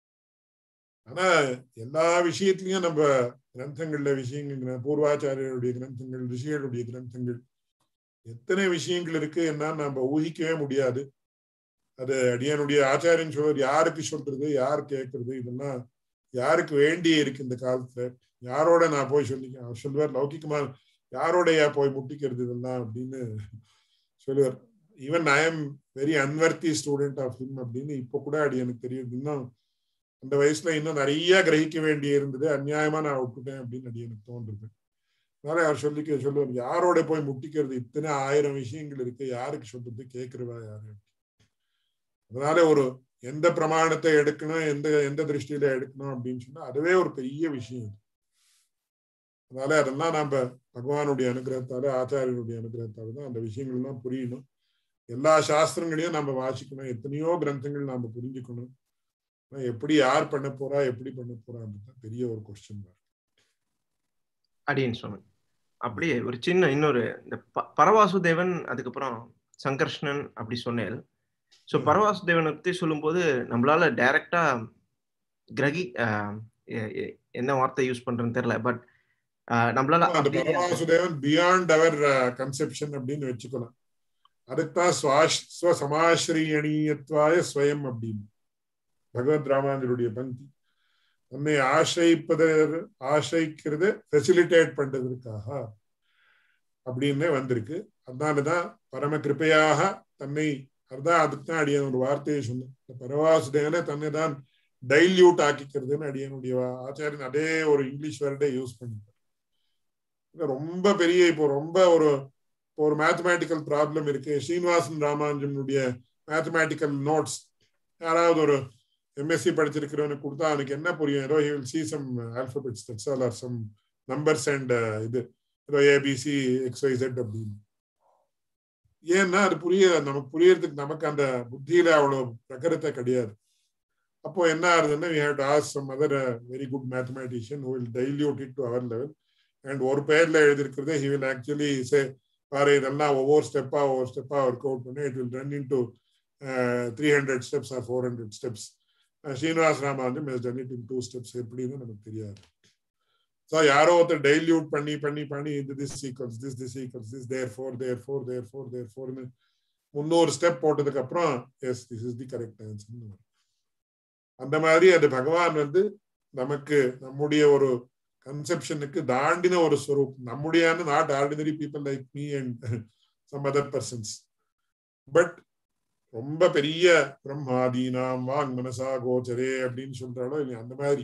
ஆனா எல்லா விஷயத்திலயும் நம்ம கிரந்தங்கள்ல விஷயங்கள் பூர்வாச்சாரியருடைய கிரந்தங்கள் ரிஷிகளுடைய கிரந்தங்கள் எத்தனை விஷயங்கள் இருக்கு என்னன்னு நம்ம ஊகிக்கவே முடியாது அது அடியனுடைய ஆச்சாரியன் சொல்றது யாருக்கு சொல்றது யார் கேட்கறது இதெல்லாம் யாருக்கு வேண்டி இருக்கு இந்த காலத்துல யாரோட நான் போய் சொல்லி அவர் சொல்லுவார் லௌகிகமா யாரோடயா போய் முட்டிக்கிறது இதெல்லாம் அப்படின்னு சொல்லுவார் even I am very unworthy student of him அப்படின்னு இப்போ கூட அடி எனக்கு தெரியுது இன்னும் அந்த வயசுல இன்னும் நிறைய கிரகிக்க வேண்டி இருந்தது அநியாயமா நான் விட்டுட்டேன் அப்படின்னு அடி எனக்கு தோன்றுது அதனால அவர் சொல்லிக்க சொல்லுவார் யாரோட போய் முட்டிக்கிறது இத்தனை ஆயிரம் விஷயங்கள் இருக்கு யாருக்கு சொல்றது கேட்கிறவா யாரு அதனால ஒரு எந்த பிரமாணத்தை எடுக்கணும் எந்த எந்த திருஷ்டியில எடுக்கணும் அப்படின்னு சொன்னா அதுவே ஒரு பெரிய விஷயம் அதனால அதெல்லாம் நம்ம பகவானுடைய அனுகிரகத்தால ஆச்சாரியனுடைய அனுகிரகத்தால தான் அந்த விஷயங்கள்லாம் புரியணும் எல்லா சாஸ்திரங்களையும் நம்ம வாசிக்கணும் எத்தனையோ கிரந்தங்கள் நாம புரிஞ்சுக்கணும் எப்படி யார் பண்ண போறா எப்படி பண்ண போறான்றது பெரிய ஒரு கொஸ்டின் மார்க் அடியன் சுவாமி அப்படியே ஒரு சின்ன இன்னொரு இந்த பரவாசுதேவன் அதுக்கப்புறம் சங்கர்ஷ்ணன் அப்படி சொன்னேன் ஸோ பரவாசுதேவனை பத்தி சொல்லும்போது நம்மளால டைரக்டா கிரகி என்ன வார்த்தை யூஸ் பண்றேன்னு தெரியல பட் நம்மளால அந்த பரவாசுதேவன் பியாண்ட் அவர் கன்செப்ஷன் அப்படின்னு வச்சுக்கலாம் அதுக்குதான் ஸ்வசமாஸ்ரீயணீயத்வாய ஸ்வயம் அப்படின்னு பகவத் ராமானுடைய பங்கி தன்னை ஆசிரிப்பதர் ஆசிரிக்கிறது ஃபெசிலிட்டேட் பண்றதற்காக அப்படின்னு வந்திருக்கு அதனாலதான் பரம கிருப்பையாக தன்னை அதுதான் அதுக்கு தான் அடியன் ஒரு வார்த்தையை சொன்னேன் பரவாசுதேவனை தன்னை தான் டைல்யூட் ஆக்கிக்கிறதுன்னு அடியனுடைய ஆச்சாரியன் அதே ஒரு இங்கிலீஷ் வேர்டே யூஸ் பண்ணிட்டார் ரொம்ப பெரிய இப்போ ரொம்ப ஒரு ஒரு மேத்தமேட்டிக்கல் ப்ராப்ளம் இருக்கு ஸ்ரீனிவாசன் ராமானுஜனுடைய மேத்தமேட்டிக்கல் நோட்ஸ் யாராவது ஒரு எம்எஸ்சி படிச்சிருக்கிறவனுக்கு கொடுத்தா அவனுக்கு என்ன புரியும் ஏதோ he will see some alphabets that's all or some numbers and இது ஏதோ ஏபிசி எக்ஸ்ஒய் ஜெட் அப்படின்னு ஏன்னா அது புரிய நமக்கு புரியறதுக்கு நமக்கு அந்த புத்தியில அவ்வளவு பிரகரத்தை கிடையாது அப்போ என்ன ஆகுதுன்னா we have to as some other very good mathematician who will dilute it to our level and ஒரு பேர்ல எழுதிருக்கிறதே ஹி வில் ஆக்சுவலி சே பாரு இதெல்லாம் ஒவ்வொரு ஸ்டெப்பா ஒவ்வொரு ஸ்டெப்பா ஒர்க் அவுட் பண்ணி it will run into three hundred steps or four hundred steps Srinivas Ramanujam is done it in two steps எப்படின்னு நமக்கு தெரியாது ஸோ யாரோ ஒருத்தர் டைல்யூட் பண்ணி பண்ணி பண்ணி இது this sequence this this sequence this therefore therefore therefore தேர் ஃபோர்னு முன்னூறு ஸ்டெப் போட்டதுக்கு அப்புறம் yes this is the correct answer அந்த மாதிரி அது பகவான் வந்து நமக்கு நம்முடைய ஒரு கன்செப்ஷனுக்கு தாண்டின ஒரு ஸ்வரூப் நம்முடைய not ordinary people like me and some other persons but ரொம்ப பெரிய பிரம்மாதீனாம் வாங் மனசா கோச்சரே அப்படின்னு சொல்றாலோ இல்லையா அந்த மாதிரி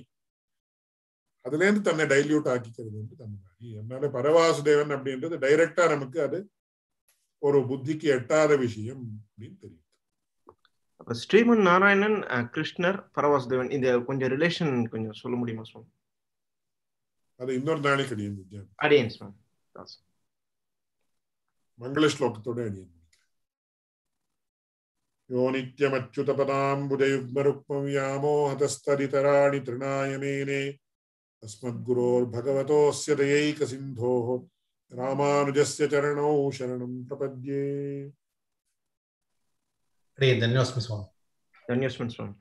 அதுல இருந்து தன்னை டைல்யூட் ஆக்கிக்கிறது வந்து அந்த மாதிரி அதனால பரவாசுதேவன் அப்படின்றது டைரக்டா நமக்கு அது ஒரு புத்திக்கு எட்டாத விஷயம் அப்படின்னு தெரியும் அப்ப ஸ்ரீமன் நாராயணன் கிருஷ்ணர் பரவாசுதேவன் இந்த கொஞ்சம் ரிலேஷன் கொஞ்சம் சொல்ல முடியுமா சுவாமி அது இன்னொரு நாளைக்கு அடியன் வித்யான் அடியன் சுவாமி மங்கள ஸ்லோகத்தோட அடியன் யோ நித்யமच्युतपदाम्बुजयुग्मरुक्मं व्यामोहतस्तरितराणि तृणाय मेने अस्मद्गुरोर्भगवतोऽस्य दयैकसिन्धोः रामानुजस्य चरणौ शरणं प्रपद्ये धन्योऽस्मि स्वामी धन्योस्मिन् स्वामी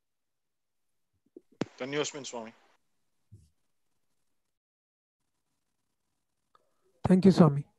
धन्योऽस्मिन् स्वामी Thank you, Swami.